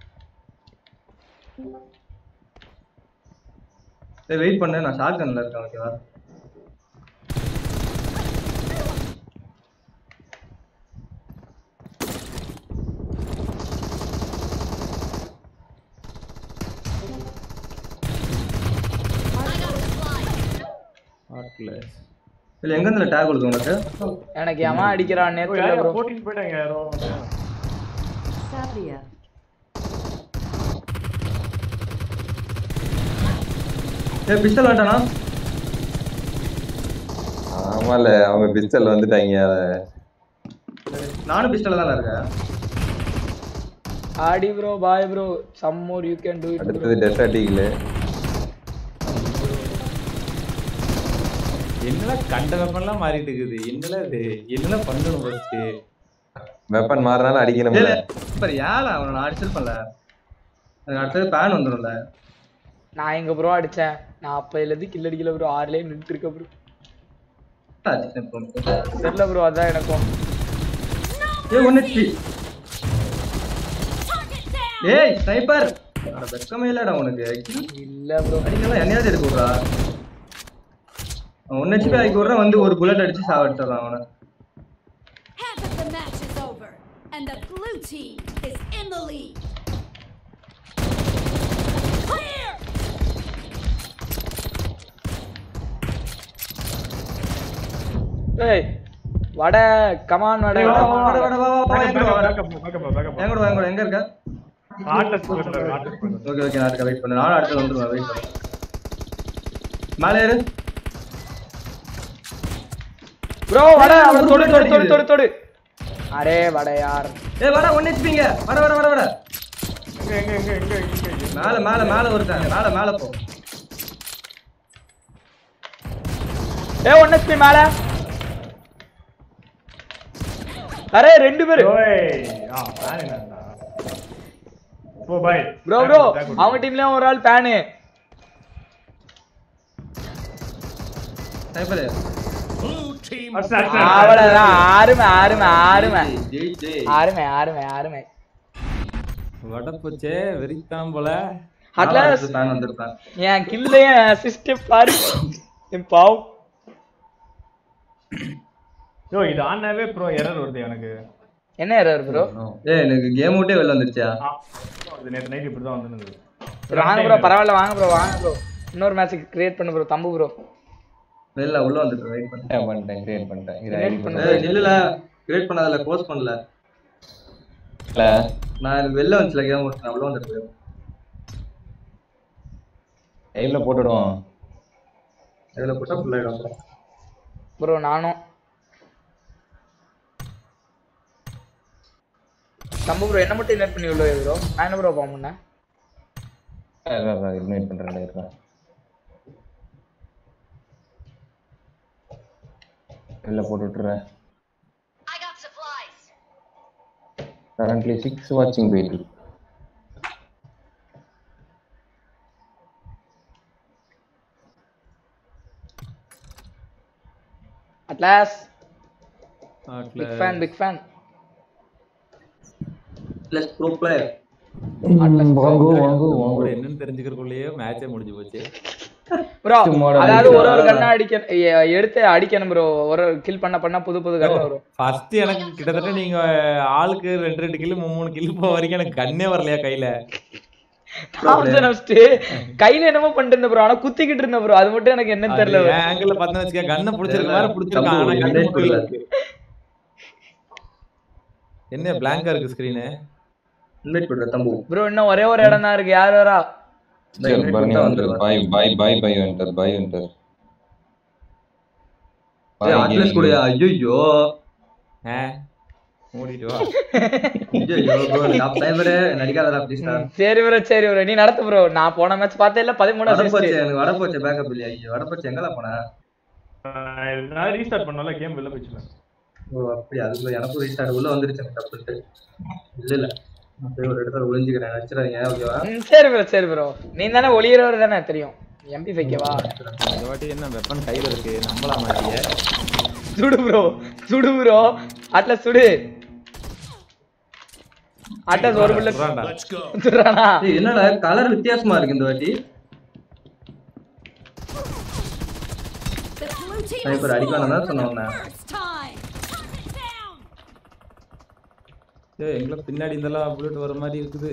வெயிட் பண்ணு நான் ஷார்ட் கன்ல இருக்கேன் ஓகேவா I got supplies. ஹாட்ல இல்ல எங்க இருந்து டேக் கொடுத்து உனக்கு எனக்கு எவன் அடிக்கிறான் ஓ, நேரத்துல யாரையா ப்ரோ போட்டிட்டு போயிட்டாங்க யாரோ Sabria. ஏ பிஸ்டல் வேண்டானா ஆமால அவங்க பிஸ்டல் வந்துட்டாங்க அத நானும் பிஸ்டல்ல தான் இருக்கேன் ஆடி ப்ரோ பாய் bro some more you can do it அடுத்தது டெஸ்டாட்டிக்கல என்னடா கண்ட வெப்பன்லாம் மாறிட்டு இருக்குது என்னடா இது என்னடா பண்ணணும் ஃபர்ஸ்ட் வெப்பன் மாறினாலும் அடிக்கணும்ல இப்ப ஏல அவனை நான் அடிச்சிருப்பேன்ல எனக்கு அடுத்தது பேன் வந்துடும்ல நான் எங்க ப்ரோ அடிச்சேன் நான் அப்ப இருந்து கில் அடிக்கல ப்ரோ ஆறுலயே நின்று இருக்க ப்ரோ அடிச்சிட்டேன் இப்போ உனக்கு. தெரியல ப்ரோ அதான் எனக்கும் ஏ ஒன்னு ஹெச்பி Target down. ஏய் ஸ்னைப்பர் அட வெக்கமே இல்லடா உனக்கு இல்ல ப்ரோ அடிக்கலாம் என்னையாவது எடுக்க விட்றா அவன் ஒன்னு ஹெச்பி ஆகி விட்றா வந்து ஒரு புல்லட் அடிச்சு சாவடிச்சிடறான் அவனை Half of the match is over, and the blue team is in the lead. Clear! ஏய் வட கமான் வட ஏய், வா, வா, வாடா, வாடா, வா, வா, வா, என் கூட வா. Backup, backup, backup. என் கூட வா, என் கூட எங்க இருக்க ஆட்ட ஸ்கூல்ல, ஆட்ட ஸ்கூல்ல. ஓகே ஓகே நான் இருக்க வெயிட் பண்ணு நானும் அடுத்து வந்துருவேன் வெயிட் பண்ணு மேலே ஏறு ப்ரோ வட அவன தொடு தொடு தொடு தொடு தொடு அரே வட யார் ஏய் வாடா ஒன் ஹெச்பிங்க வர வர வர வர எங்க, எங்க, எங்க, எங்க, எங்க, எங்க? மேல மேல மேல ஒருத்தன் மேல மேல போ ஏ ஒன் எஸ்பி மேல அரே ரெண்டு பேரு ஓய், ஆ, fan என்னடா? ஓ, bye. Bro bro Back good. அவங்க டீம்லயும் ஒரு ஆள் பேனு ஸ்னைப்பர் அடிச்சு, அடிச்சு, அடிச்சு. அவ்வளவுதான் ஆறுமை ஆறுமை ஆறுமை ஜெய் ஜெய் ஆறுமை ஆறுமை ஆறுமை வட போச்சே வெறித்தான் போல அட்லாஸ் பேன் வந்திருப்பேன் என் கில்லையும் அசிஸ்ட் பாரு என் பாவ் யோ, இது ஆனாவே ப்ரோ எரர் வருது எனக்கு என்ன எரர் ப்ரோ ஏய் எனக்கு கேம் விட்டே வெளில வந்துருச்சா ஆ, இது நேத்து நைட் இப்படி தான் வந்துருந்தது வாங்க ப்ரோ பரவாயில்ல வாங்க ப்ரோ வாங்க ப்ரோ இன்னொரு மேட்ச் கிரியேட் பண்ணு ப்ரோ தம்பு ப்ரோ வெளில உள்ள வந்துட்டு வெயிட் பண்ணு பண்ணிட்டேன் கிரியேட் பண்ணிட்டேன் இது Create ID பண்ணு. பண்ணு. ஏய் இல்லல கிரியேட் பண்ணாதல க்ளோஸ் பண்ணல இல்ல நான் எனக்கு வெளில வந்துச்சுல கேம் விட்டு நான் உள்ள வந்துட்டு லைவ்ல போட்டுடுவோம் இதுல புட்டா ஃபுல் ஆயிடும் ப்ரோ நானும் தம்பு ப்ரோ என்ன மட்டும் இன்வைட் பண்ணி உள்ள ப்ரோ நான் என்ன ப்ரோ பண்ணேன் இன்வைட் பண்றேன் இருக்கேன் வெளில போட்டு விட்டுறேன் I got supplies. Currently six வாட்சிங் போயிட்டு இருக்கு. அட்லாஸ் ஹாட்ல big fan big fan plus bro player வாங்கு வாங்கு கூட வாங்கு என்னன்னு தெரிஞ்சுக்கிறதுக்குள்ளேயே மேட்சே முடிஞ்சு போச்சு ப்ரோ model அதாவது ஒரு ஒரு அடிக்கலாம். கண்ணா அடிக்க எ- எடுத்து அடிக்கணும் ப்ரோ ஒரு கில் பண்ண பண்ண புது புது கண்ணு வரும் ஃபர்ஸ்ட் எனக்கு கிட்டத்தட்ட நீங்க ஆளுக்கு ரெண்டு ரெண்டு கிலோ மூணு கிலோ போக வரைக்கும் எனக்கு கண்ணே வரலையா கையில தாம்சன் வச்சுட்டு கையில என்னமோ பண்ணிட்டு இருந்த ப்ரோ ஆனா குத்திக்கிட்டு இருந்த ப்ரோ அது மட்டும் எனக்கு என்னன்னு தெரியல bro. ஆங்கிள் பார்த்தா வச்சுக்க கண்ணை பிடிச்சிருக்க மாதிரி பிடிச்சிருக்கான் ஆனா தம்பு, கண்ணு invite மட்டும் இல்ல. பண்ணல. என்ன பிளாங்கா இருக்கு ஸ்கிரீனு இன்வைட் பண்ற தம்பு ப்ரோ இன்னும் ஒரே ஒரு இடம் தான் இருக்கு யார் வரா இந்த invite பரணி பண்ணிட்டா வந்து வந்துருவேன். பாய் பாய் பாய் பாய் வந்துட்டார் பாய் வந்துட்டார் ஏய், அட்லஸ் கூடயா ஐயோ ஆ மூடிட்டு வா ஐயோ ப்ரோ டாப் சைபர் நடிக்காதடா ப்ளீஸ் சரி ப்ரோ சரி ப்ரோ நீ நடத்து ப்ரோ நான் போன மேட்ச் பார்த்தே இல்ல பதிமூணு வடப்போச்சு assist. எனக்கு வடப்போச்சு பேக்கப் இல்லையா ஐயோ வடப்போச்சு எங்கடா போன நான் ரீஸ்டார்ட் பண்ணல கேம் வெளில போயிடுச்சு ஓ அப்படி அதுக்குள்ள எனக்கும் ரீஸ்டார்ட் உள்ள வந்துருச்சு எனக்கு தப்புட்டு இல்ல இல்ல நான் போய் ஒரு இடத்துல ஒளிஞ்சுக்கிறேன் நடிச்சிடாதீங்க ஓகேவா ம், சரி ப்ரோ சரி ப்ரோ நீ தானே ஒளியறவர் தானே தெரியும் எம்பி வைக்கவா இந்த வாட்டி என்ன வெப்பன் கையில இருக்கு நம்பலாம் மாட்டிய சுடு ப்ரோ சுடு ப்ரோ அட்ல சுடு அட்லஸ் ஒரு புல்லட் சுடுறான்டா. சுடுறானா ஏய், என்னடா கலர் வித்தியாசமா இருக்கு இந்த வாட்டி The blue team Sniper has அடிக்க வேணாம் தான் scored for சொன்னேன் the உன்னை. first time. Shut it down. ஏய் எங்களை பின்னாடி இதெல்லாம் புல்லட் வர மாதிரி இருக்குது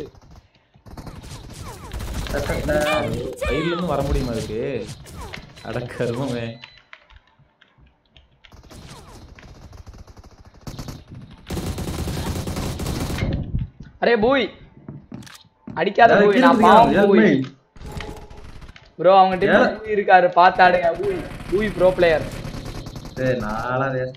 சைடுல இருந்து வர முடியுமா அதுக்கு அட கருமமே அரே பூய் அடிக்காத யாரு பூய் கீழ நான் பாவம் இருக்காங்க? பூய் ஏழ்மை. ப்ரோ அவங்க டீம் ஏன்? பூய் இருக்காரு பாத்தாடுங்க பூய் பூய் ப்ரோ பிளேயர் டேய், நானா waste.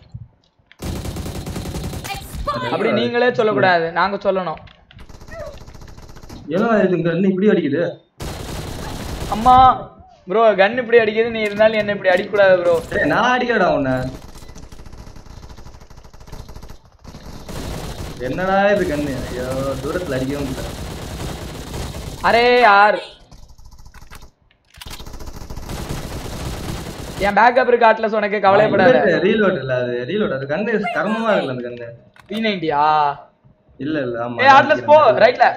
Expired. அப்படி நீங்களே சொல்லக்கூடாது நாங்க சொல்லணும் என்னடா இது இங்க இருந்து இப்படி அடிக்குது அம்மா ப்ரோ கன் இப்படி அடிக்குது நீ இருந்தாலும் என்ன இப்படி அடிக்க கூடாது ப்ரோ டேய், நான் அடிக்கடா உன்னை என்னடா இது கண்ணு ஐயோ தூரத்துல அடிக்கவும் முடியல அரே யார் என் பேக்கப் இருக்கு அட்லஸ் உனக்கு கவலைப்படாத ரீலோட் இல்ல அது ரீலோட் அது கண்ணு கர்மமா இருக்குல்ல அந்த கண்ணு பி நைன்டியா இல்ல இல்ல ஆமா ஏ அட்லஸ் போ ரைட்ல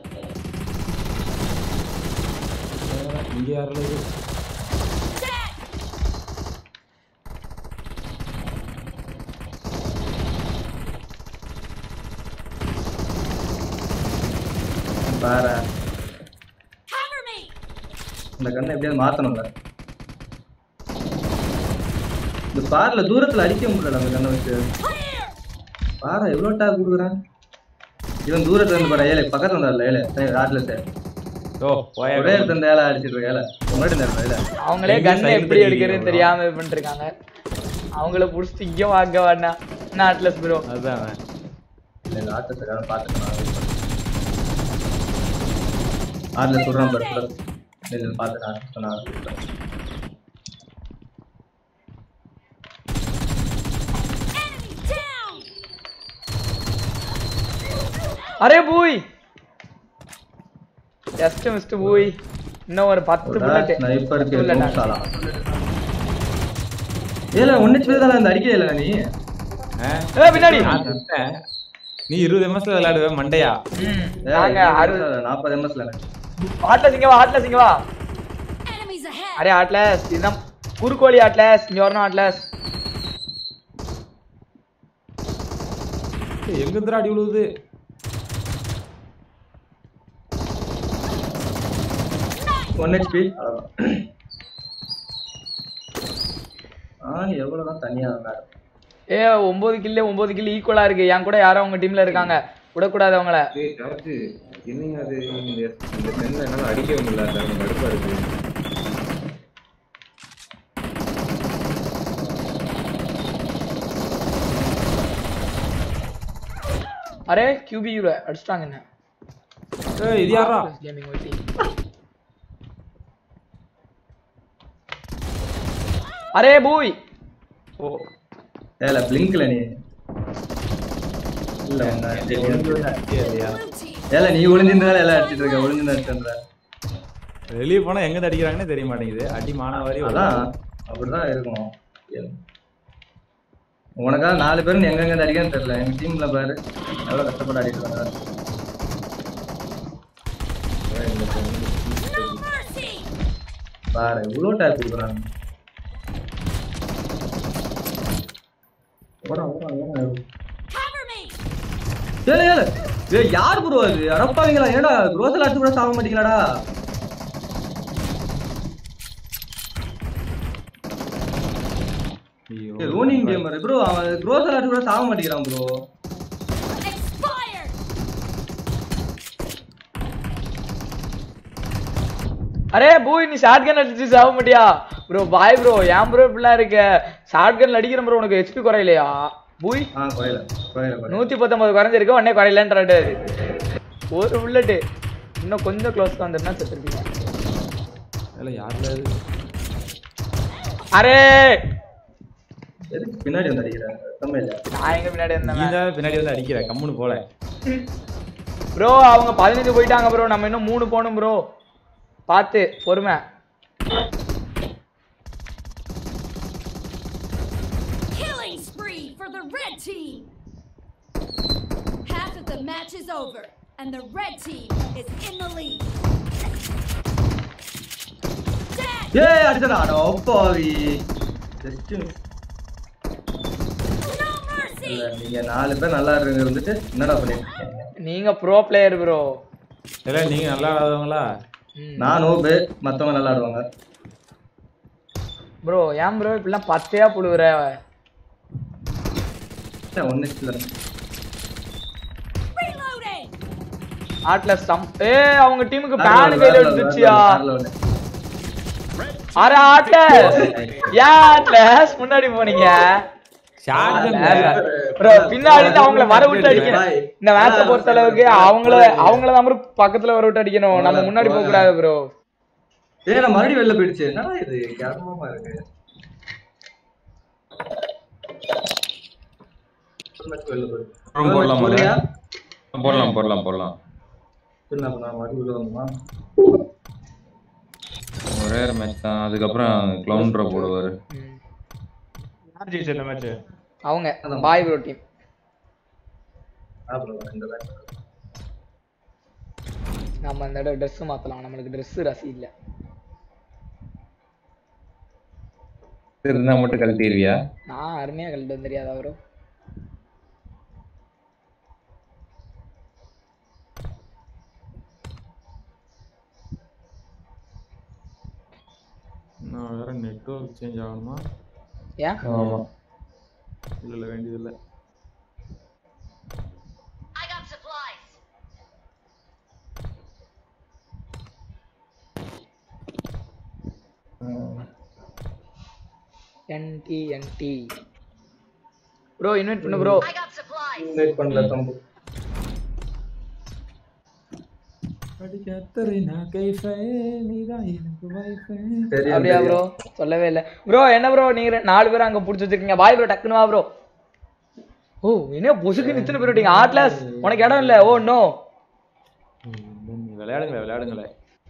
இங்க யாரில் இது பாரு Cover me. இந்த கண்ணை எப்படியாவது மாத்தணும்ல இந்த பார்ல தூரத்துல அடிக்க முடியல அந்த கண்ணை வச்சு Clear. பாரு எவ்வளவு டாக் கொடுக்குறான் இவன் தூரத்துல இருந்து பாரு ஏழை பக்கத்துல இருந்தார்ல ஏழை ராட்ல சார் ஓ போயா ஒரே இடத்துல இருந்து ஏழை அடிச்சிட்டு இருக்க ஏழை முன்னாடி இருந்தாரு ஏழை அவங்களே எங்க கன் side எப்படி தெரியுது எடுக்கிறது அவ்வளவுதான். தெரியாம இது பண்ணிட்டு இருக்காங்க அவங்கள புடிச்சிட்டு இங்க வாங்க வேணா என்ன அட்லஸ் ப்ரோ அதுதான் இல்ல இந்த ஆட்ட சரியான பாத்துக்கலாம் ஆட்ல சொல்றான் பாரு கூட இல்ல பாத்துக்கலாம் சொன்னா Enemy down. அரே பூய் ஜஸ்ட் மிஸ்ட் பூய் இன்னும் ஒரு பத்து புல்லட் ஸ்னைப்பருக்கு bullet. நூசாலா ஏல ஒன்னு பேர் தானே அந்த அடிக்கவே இல்ல நீ ஆ? ஏ பின்னாடி நான் செத்தேன். நீ இருபது எம்எஸ்ல விளையாடுவ மண்டையா ம், நாங்க அறுபது நாற்பது எம்எஸ்ல ஆட்லஸ் இங்க வா ஆட்லஸ் இங்க வா Enemies ahead. அரே ஆட்லஸ் இதுதான் குறுக்கோழி ஆட்லஸ் இங்க வரணும் ஆட்லஸ் ஏய், எங்க இருந்துடா அடி விழுவுது ஒன் ஹெச்பி ஆ எவ்வளவுதான் தனியா இருந்தாரு ஏ ஒன்பது கில்லு ஒன்பது கில்லு ஈக்குவலா இருக்கு என் கூட யாரோ உங்க டீம்ல இருக்காங்க விடக்கூடாது அவங்கள ஏய் டார்ச்சு என்னங்க அது இந்த இந்த சென்ல என்னால அடிக்கவே முடியல அது கடுப்பா இருக்கு அரே கியூபி யூரோ அடிச்சிட்டாங்க என்ன ஏய் இது யாரா கேமிங் ஓட்டி அரே பூய் ஓ ஏல பிளிங்க்ல நீ இல்ல ஒண்ணு அடிக்கவே இல்லையா Blue team. ஏல நீ ஒளிஞ்சிருந்தால எல்லாம் அடிச்சிட்டு இருக்க ஒளிஞ்சிருந்தா அடிச்சிருந்த வெளியே போனா எங்க இருந்து அடிக்கிறாங்கன்னு தெரிய மாட்டேங்குது அடி மானாவாரி அதான் அப்படிதான் இருக்கும் உனக்காக நாலு பேரும் எங்க எங்க அடிக்கன்னு தெரியல எங்க டீம்ல பாரு எவ்வளவு கஷ்டப்பட்டு அடிட்டு இருக்காங்க No mercy. பாரு இவ்வளவு டேப் கொடுக்குறாங்க ஓடா ஓடா ஓடா Cover me. ஏல ஏல ஏய் யார் ப்ரோ அது அடப்பாவீங்களா ஏடா க்ரோசல் அடிச்சு கூட சாக மாட்டீங்களாடா ஐயோ ஏய் ரோனிங் கேமர் ப்ரோ அவன் க்ரோசல் அடிச்சு கூட சாக மாட்டேங்கிறான் ப்ரோ Expired. அரே பூய் நீ ஷார்ட் கன் அடிச்சு சாக மாட்டியா ப்ரோ பாய் ப்ரோ ஏன் ப்ரோ இப்படிலாம் இருக்க ஷார்ட் கன்ல அடிக்கிற ப்ரோ உனக்கு ஹெச்பி குறையிலையா பூய் ஆ குறையல குறையல குறையல நூத்தி பத்தொன்பது குறைஞ்சிருக்கு உடனே குறையலன்றாரு ஒரு புல்லட்டு இன்னும் கொஞ்சம் க்ளோஸ் வந்துருந்தா செத்துருப்பீங்க இல்ல யாருல இது அரே எதுக்கு பின்னாடி வந்து அடிக்கிறேன் கம்மி இல்ல நான் எங்க பின்னாடி நீ இருந்தேன் தான் பின்னாடி வந்து அடிக்கிற கம்முன்னு போல ப்ரோ அவங்க பதினஞ்சு போயிட்டாங்க ப்ரோ நம்ம இன்னும் மூணு போகணும் ப்ரோ பார்த்து பொறுமை Killing spree for the red team. Half of the match is over, and the red team is in the lead. Dead! ஏ அடிச்சடா அட ஒப்பாவி ஜஸ்ட் No mercy! இல்ல நீங்க நாலு பேர் நல்லா இருங்க இருந்துட்டு என்னடா பண்ணிருக்கீங்க நீங்க ப்ரோ பிளேயர் ப்ரோ இல்ல நீங்க நல்லா ஆடாதவங்களா நான் நோபு மத்தவங்க நல்லா ஆடுவாங்க ப்ரோ ஏன் ப்ரோ இப்படிலாம் பத்தையா புழுவுற ஒன்னு இல்ல Reloading! ஆட்ல சம் ஏ அவங்க டீமுக்கு பேன் கையில எடுத்துச்சியா அரை ஆட்ல ஏன் ஆட்லஸ் முன்னாடி போனீங்க ப்ரோ பின்னாடி இருந்து அவங்கள வர விட்டு அடிக்கணும் இந்த மேட்ச பொறுத்த அளவுக்கு அவங்கள அவங்கள தான் bro பக்கத்துல வர விட்டு அடிக்கணும் நம்ம முன்னாடி போக கூடாது ப்ரோ ஏ நான் மறுபடியும் வெளில போயிடுச்சு என்னடா இது கேவலமா இருக்கு வெளில போயிடு. அப்புறம் போடலாமா போறியா? போடலாம் போடலாம் போடலாம் இல்ல, அப்ப நான் மறுபடியும் உள்ள வரணுமா? ஒரே ஒரு மேட்ச் தான் அதுக்கப்புறம் க்ளவுன் ட்ரா போடுவாரு யார் ஜெயிச்ச இந்த மேட்ச் அவங்க பாய் ப்ரோ டீம் ஆ, bro, இந்த match. நம்ம அந்த இடம் ட்ரெஸ் மாத்தலாம் நம்மளுக்கு Dress ரசி இல்ல இருந்தா மட்டும் கழட்டிடுவியா நான் அருமையா கழட்டு வந்து தெரியாதா ப்ரோ நான் வேற நெட்வொர்க் சேஞ்ச் ஆகணுமா ஏன் ஆமா இல்ல இல்ல வேண்டியதில்லை I got supplies. NT NT bro invite பண்ணு bro I got supplies. Wait பண்ணல, தம்பு. சரி, அப்படியா சரி. ப்ரோ சொல்லவே இல்ல ப்ரோ என்ன ப்ரோ நீங்க ரெ- நாலு பேரும் அங்க புடிச்சு வச்சிருக்கீங்க பாய் ப்ரோ டக்குனு வா ப்ரோ ஓ என்ன பொசுக்கு நித்துன போயிட்டீங்க ஆட்லாஸ் உனக்கு இடம் இல்ல ஓ நோ விளையாடுங்களே விளையாடுங்களே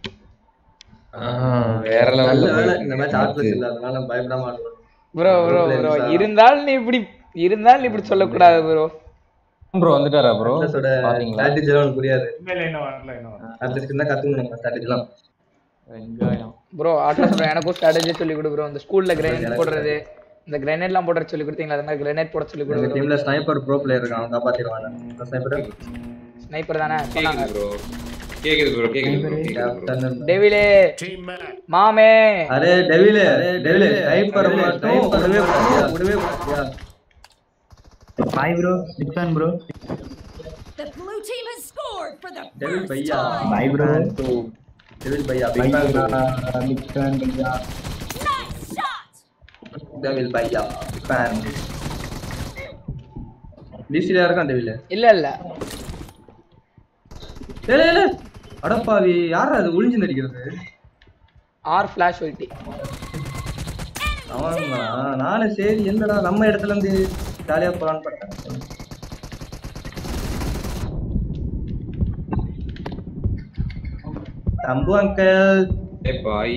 வேற நல்ல வேளை லெவல்ல இந்த match heartless இல்ல, அதனால பயப்படாம ஆடுவேன். ப்ரோ ப்ரோ ப்ரோ இருந்தாலும் நீ இப்படி இருந்தாலும் நீ இப்படி சொல்லக்கூடாது ப்ரோ ப்ரோ வந்துட்டாரா ப்ரோ Heartless-ஓட பாத்தீங்களா strategy எல்லாம் உனக்கு புரியாது இல்ல இல்ல இன்னும் வரல இன்னும் வரல Heartless இருந்தா கத்துக்கணும் நம்ம strategy எல்லாம். வெங்காயம் ப்ரோ ஆட்லாஸ் ப்ரோ எனக்கும் ஸ்ட்ராட்டஜி சொல்லி கொடு ப்ரோ இந்த ஸ்கூல்ல கிரேனேட் போடுறது இந்த கிரேனேட்லாம் போடுற சொல்லி கொடுத்தீங்களா அது மாதிரி கிரேனேட் போட சொல்லி எங்க கொடு teamல sniper pro player இருக்கான், அவன் காப்பாத்திடுவான். அந்த sniper ஸ்னைப்பர் தானே சொன்னாங்க ப்ரோ கேக்குது ப்ரோ கேக்குது ப்ரோ கேக்குது ப்ரோ captain. டெவிலே மாமே அரே டெவிலே டெவிலே sniper மட்டும் விடவே கூடாது, விடவே கூடாது. Hi bro Nixon bro The blue team has scored for the Devil first Bhaiya. time. பாய் ப்ரோ டெவில் பையா big fan bro. நிக்சான் பையா Nice shot. டெவில் பையா fan. DC ல இருக்கான் டெவில் இல்ல இல்ல ஏலே ஏலே அடப்பாவி யாரா அது ஒளிஞ்சு நடிக்கிறது ஆர் ஃபிளாஷ் ஒயிட்டி அவன் நானும் சரி என்னடா நம்ம இடத்துல இருந்து ஜாலியா போலான்னு பார்த்தேன் தம்பு அங்கிள் ஏ பாய்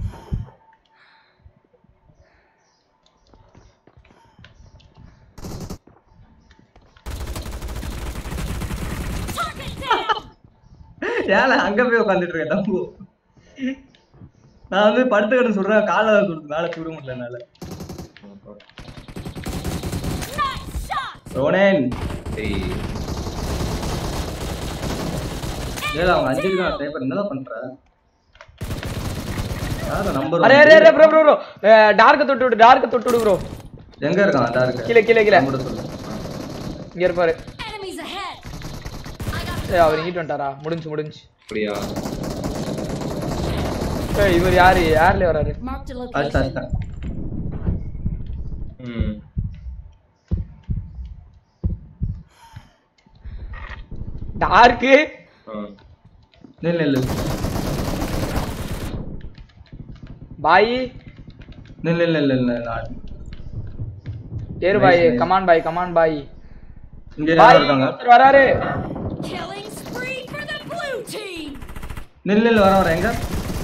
Target down. ஏல அங்க போய் உட்காந்துட்டு இருக்கேன் தம்பு நான் வந்து படுத்துக்கிட்டு சொல்றேன் காலை கொடுத்து மேல தூர முடியல என்னால Nice shot. ரோனேன் ஏய் ஏல அவன் அஞ்சு இருக்கான் ஸ்னைப்பர் என்னதான் பண்ற யார நம்பர் அரே அரே அரே ப்ரோ ப்ரோ ப்ரோ டார்க்க தொட்டு விடு டார்க்க தொட்டு விடு ப்ரோ எங்க இருக்கான் அதா இருக்கு கீழே கீழே கீழே நம்பர் சொல்லு இங்க இருப்பாரு Enemies ahead. I got ஏய் அவர் இங்கிட்டு வந்துட்டாரா முடிஞ்சு முடிஞ்சு அப்படியா ஏய் இவர் யாரு யார்ல வராரு marked a அடிச்சா location. அடிச்சா ம் டார்க்கு நில்லு நில்லு பாய் நில்லு நில்லு நில்லு நில்லு நான் ஏறு பாய் கமான் பாய் கமான் பாய் இங்க பாய் யாரும் இருக்காங்க ஒருத்தர் வராரு Killing spree for the blue team. நில்லு நில்லு வர வர எங்க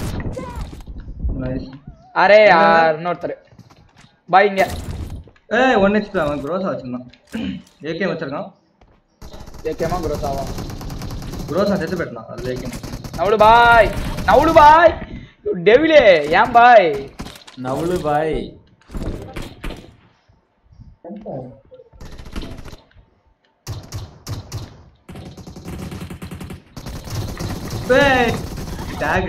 நைஸ் அரே யார் இன்னொருத்தர் பாய் இங்க ஏய் ஒன் ஹெச்பி அவன் க்ரோஸா வச்சிருந்தான் ஏகே வச்சிருக்கான் ஏகேமா குரோஸ் ஆகும் க்ரோஸா செத்து போயிட்டான் அது ஏகே நவுடு பாய் நவுடு பாய் டெவிலே ஏன் பாய் நவுலு பாய் ஏய் டேக்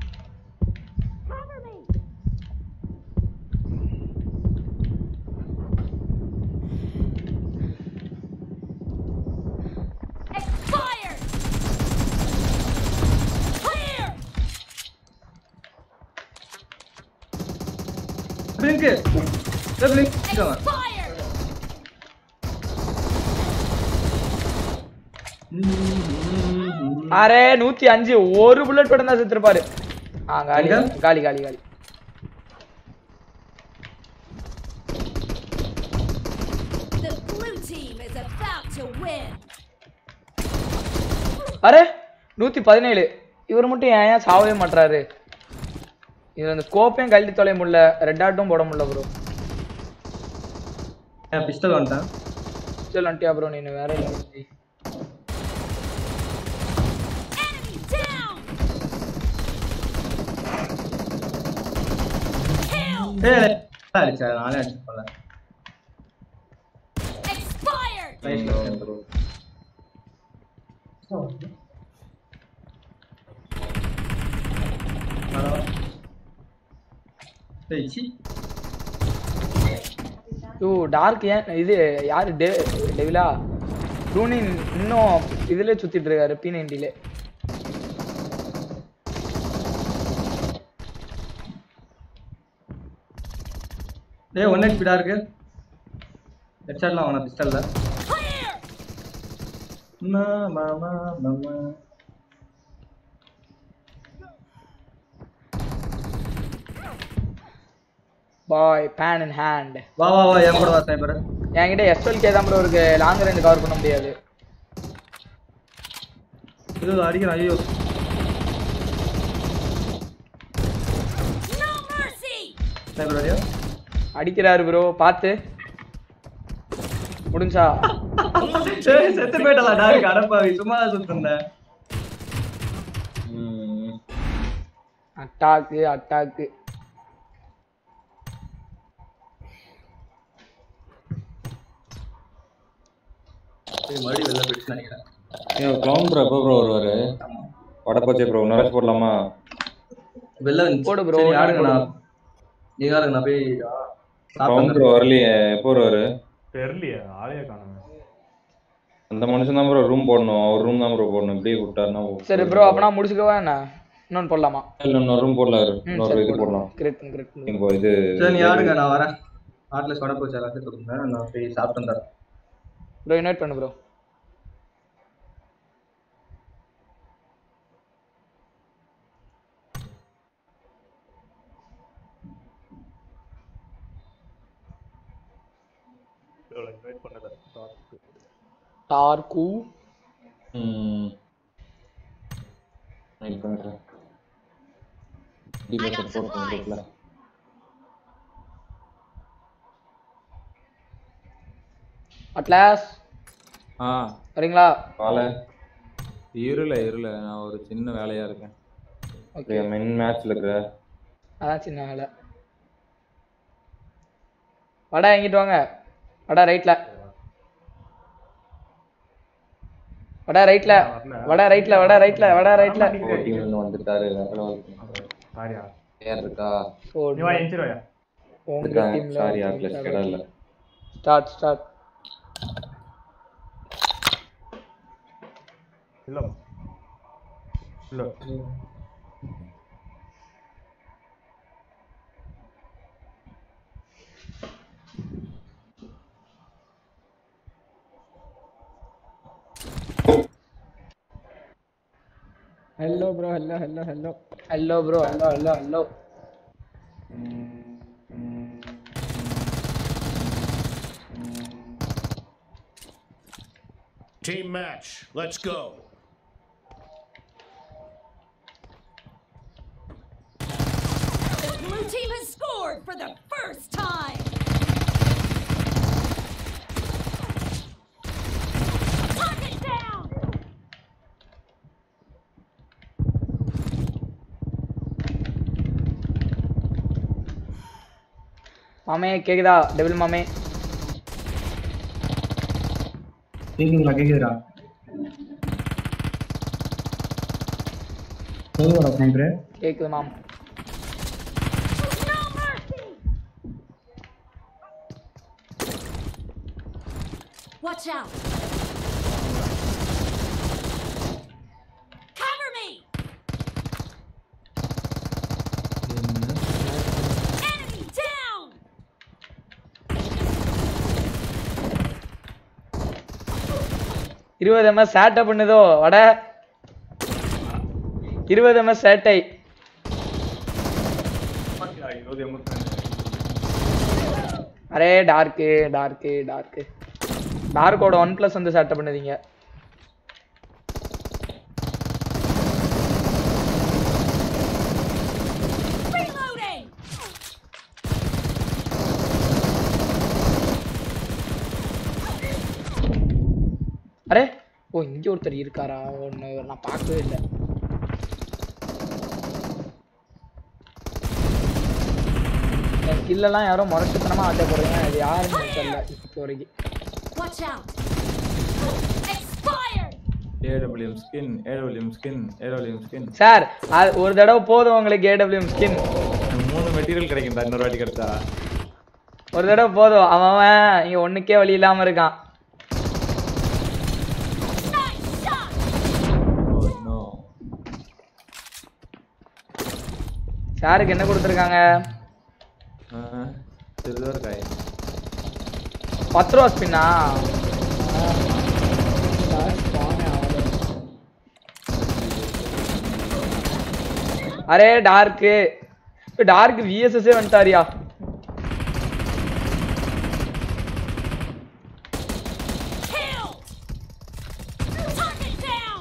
Expired. Clear. பிளிங்க் ஏய் பிளிங்க் Expired. அரே நூத்தி அஞ்சு ஒரு புல்லட் படம் தான் செத்துருப்பாரு ஆ காலி எங்க? காலி காலி காலி The blue team is about to win. அரே நூத்தி பதினேழு இவர் மட்டும் ஏன் ஏன் சாவவே மாட்றாரு இது அந்த ஸ்கோப்பையும் கழட்டி தொலைய முடியல ரெட் ஆட்டும் போட முடியல ப்ரோ ஏன் பிஸ்டல் வந்துட்டேன் சரி வந்துட்டியா ப்ரோ நீ வேற இல்லை Enemy down. Kill. ஏய் அடிச்சா நானே அடிச்சு போல Expired. ஏய் சி ஓ டார்க் ஏன் இது யாரு டெ டெவிலா டூனி இன்னும் இதுல சுத்திட்டு இருக்காரு பி நைன்டில ஏய் ஒன் ஹெச்பிடா இருக்கு ஹெட்ஷாட்லாம் அவன பிஸ்டல்ல Clear. மாமா மாமா பாய் பேன் இன் ஹேண்ட் வா வா வா என் கூட வா ஸ்னைப்பர் என்கிட்ட எஸ்எல் கே தான் ப்ரோ இருக்கு லாங் ரேஞ்ச் கவர் பண்ண முடியாது இது அடிக்கிறான் ஐயோ No mercy. ஸ்னைப்பர் அடியா அடிக்கிறாரு ப்ரோ பார்த்து முடிஞ்சா ஏய் செத்து போயிட்டல டார்க் அடப்பாவி சும்மா தான் சுத்திருந்தேன் அட்டாக்கு அட்டாக்கு ஏய் மறுபடியும் வெளில போயிடுச்சு நினைக்கிறேன் ஏன் க்ளவுன் ப்ரோ எப்போ ப்ரோ வருவாரு வடப்பச்சை ப்ரோ நரேஷ் போடலாமா வெளில வந்துச்சு. போடு bro, சரி, யாருங்க போடு. நான் நீ யாருங்க நான் போய் க்ளவுன் ப்ரோ வரலையே எப்போ வருவாரு தெரியலையே ஆளையே காணுமே அந்த மனுஷன் தான் ப்ரோ ரூம் போடணும் அவர் ரூம் தான் ப்ரோ போடணும் இப்படியே விட்டாருன்னா சரி ப்ரோ அப்பனா முடிச்சுக்கவா என்ன இன்னொன்னு போடலாமா இல்லை இன்னொரு ரூம் போடலாம் இரு. ம் இன்னொரு சரி இது போடலாம் கிரேட் கிரேட் இப்போ இது சரி நீ யாருங்க நான் வரேன் ஆட்ல சொட போச்சு எல்லாத்தையும் கொடுங்க நான் போய் சாப்பிட்டு வந்துடுறேன் ப்ரோ இன்வைட் பண்ணு ப்ரோ இன்வைட் பண்ணல டார்க்கு ம் வெயிட் பண்ணுறேன் டிபேட் போடுறேன் குரூப்பில் அட்லாஸ் ஆ வரீங்களா காலை இருல இருல நான் ஒரு சின்ன வேலையா இருக்கேன் ஓகே மென் மேட்ச்ல இருக்கிற அதான் சின்ன வேலை வடா எங்கிட்டு வாங்க வடா ரைட்ல வடா ரைட்ல வடா ரைட்ல வடா ரைட்ல வடா ரைட்ல டீம்ல இருந்து வந்துட்டாரு வேற level. சாரியா யார் இருக்கா ஓ நீ வா எஞ்சிருவாயா உங்க இருக்காங்க டீம்ல சாரி யார் பிளஸ் கிடையாது ஸ்டார்ட் ஸ்டார்ட் இல்ல இல்ல hello bro hello hello hello hello bro hello hello hello Team match. Let's go. The blue team has scored for the first time. Target down. மாமே கேக்குதா டெவில் மாமே கேக்குங்களா கேக்குதுடா சொல்லுவாடா ஸ்னைப்பரு கேக்குது மாம் No mercy. Watch out. Cover me. Enemy down. இருபது எம்எஸ் சேட்டை பண்ணுதோ வட இருபது எம்எஸ் சேட்டை இருபது எண்பத்தி அரே டார்க்கு டார்க்கு டார்க்கு டார்க்கோட ஒன் ப்ளஸ் வந்து சேட்டை பண்ணுதீங்க Reloading. அரே ஓ இங்க ஒருத்தர் இருக்காரா ஒன்று நான் பார்க்கவே இல்லை என் கில்லெல்லாம் யாரோ முரட்டுத்தனமா ஆட்ட போறீங்க அது யாருன்னு எனக்கு தெரியல இப்போ வரைக்கும் Watch out. Expired. AWM skin AWM skin AWM skin sir அது ஒரு தடவை போதும் உங்களுக்கு ஏடபிள்யூஎம் ஸ்கின் மூணு மெட்டீரியல் கிடைக்கும் இன்னொரு வாட்டி கிடைச்சா ஒரு தடவை போதும் அவன் அவன் இங்க ஒண்ணுக்கே வழி இல்லாம இருக்கான் Nice shot. ஓ நோ சாருக்கு என்ன கொடுத்துருக்காங்க சில்வர் காய் பத்து ரூபா ஸ்பின்னா அரே டார்க்கு டார்க் விஎஸ்எஸ்ஸே வந்துட்டாரியா Killed. Target down.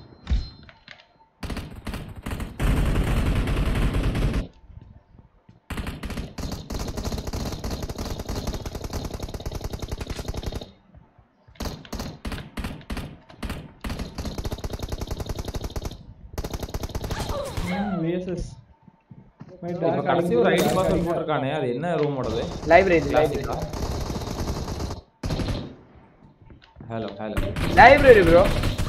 விஎஸ்எஸ் இப்ப கடைசி ஒரு ஐடி பாஸ்வேர்ட் போட்டிருக்கானே அது என்ன ரூமோடது library library hello hello library bro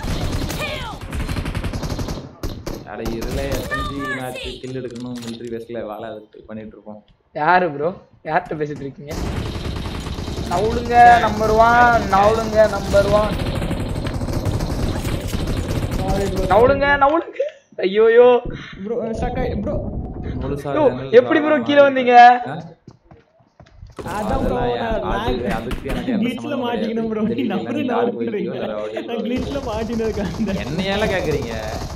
அட இருளே எஸ்எம்ஜி மேட்ச் கில் எடுக்கணும் மிலிட்டரி பேஸ்ல வேலை அது பண்ணிட்டு இருக்கோம் யாரு ப்ரோ யார்கிட்ட பேசிட்டு இருக்கீங்க நவுடுங்க நம்பர் ஒன் நவுடுங்க நம்பர் ஒன் நவுடுங்க நவுடுங்க ஐயோயோ ப்ரோ சக்கை ப்ரோ முழுசா யோ, ஜன்னல் எப்படி ப்ரோ திறக்காம கீழே வந்தீங்க ஆ? அதான் ப்ரோ அதெல்லாம் ஏன் அது- அதுக்கு எனக்கு எந்த கிளிச்ல சம்மந்தமும் மாட்டிக்கணும் ப்ரோ கிடையாது. நீ தெரியல, நம்பர் நீ என்ன யாருக்கு பண்றீங்க போயிட்டியோ, வேற வழி நான் கிளிச்ல மாட்டினதுக்கு அந்த என்னையால கேக்குறீங்க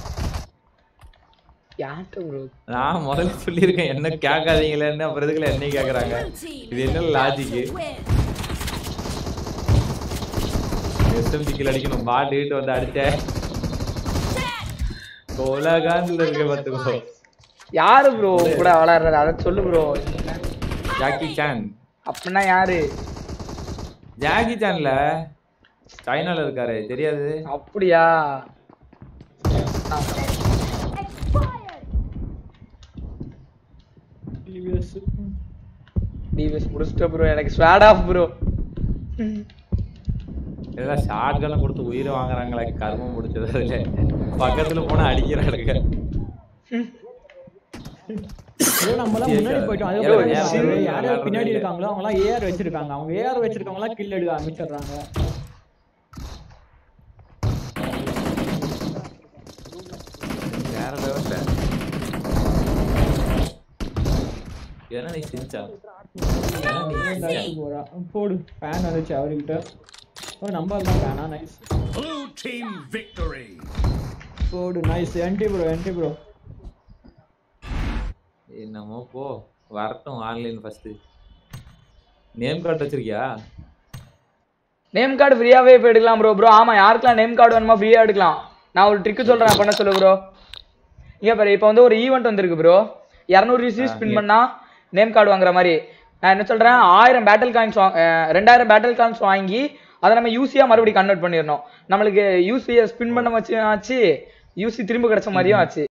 யார்கிட்ட ப்ரோ நான் முதல்ல சொல்லியிருக்கேன் என்ன கேட்காதீங்களேன்னு அப்புறம் எதுக்குல என்னை கேக்குறாங்க இது என்ன லாஜிக்கு எஸ்எம்ஜி கில் அடிக்கணும் பாட்டு வீட்டு வந்து அடிச்சேன் கோலாகாந்தில் இருக்க பார்த்துக்கோ யாரு ப்ரோ கூட விளையாடுறது அதை சொல்லு ப்ரோ ஜாக்கி சான் அப்படின்னா யாரு ஜாக்கி சான்ல சைனால இருக்காரு தெரியாது அப்படியா டிவிஎஸ் டிவிஎஸ் முடிச்சிட்ட ப்ரோ எனக்கு ஸ்வாட் ஆஃப் ப்ரோ இதெல்லாம் ஷார்ட் கன்னை கொடுத்து உயிரை வாங்குறாங்களே கர்மம் முடிச்சது அதுல பக்கத்துல போனா அடிக்கிறானுங்க ப்ரோ நம்மலாம் முன்னாடி போயிட்டோம் ஏன் அதுக்கப்புறம் ஏன் யாரு ஏன் யார் விளையாடுறது பின்னாடி இல்ல? இருக்காங்களோ அவங்க எல்லாம் ஏஆர் வச்சிருக்காங்க அவங்க ஏஆர் வச்சிருக்கவங்க எல்லாம் கில் எடுக்க ஆரம்பிச்சிடுறாங்க வேற லெவல்ல என்ன நீ செஞ்சா என்ன நீ செஞ்சா? போறா போடு ஃபேன் வந்துச்சு அவர்கிட்ட ஓ நம்பர் தான் ஃபேனா நைஸ் Blue team victory. போடு nice NT bro NT bro என்னமோ போ வரட்டும் ஆன்லைன் ஃபர்ஸ்ட் நேம் கார்டு வச்சிருக்கியா நேம் கார்டு ஃப்ரீயாவே இப்போ எடுக்கலாம் ப்ரோ ப்ரோ ஆமா யாருக்கெல்லாம் நேம் கார்டு வேணுமோ ஃப்ரீயா எடுக்கலாம் நான் ஒரு ட்ரிக்கு சொல்றேன் பண்ண சொல்லு ப்ரோ இங்க பாரு இப்போ வந்து ஒரு ஈவெண்ட் வந்திருக்கு ப்ரோ இரநூறு ரிசீவ் ஸ்பின் பண்ணா நேம் கார்டு வாங்குற மாதிரி நான் என்ன சொல்றேன் ஆயிரம் பேட்டில் காயின்ஸ் ரெண்டாயிரம் பேட்டில் காயின்ஸ் வாங்கி அதை நம்ம யூசியா மறுபடியும் கன்வெர்ட் பண்ணிடணும் நம்மளுக்கு யூசியை ஸ்பின் பண்ண வச்சு ஆச்சு யூசி திரும்ப கிடைச்ச மாதிரியும் ஆச்சு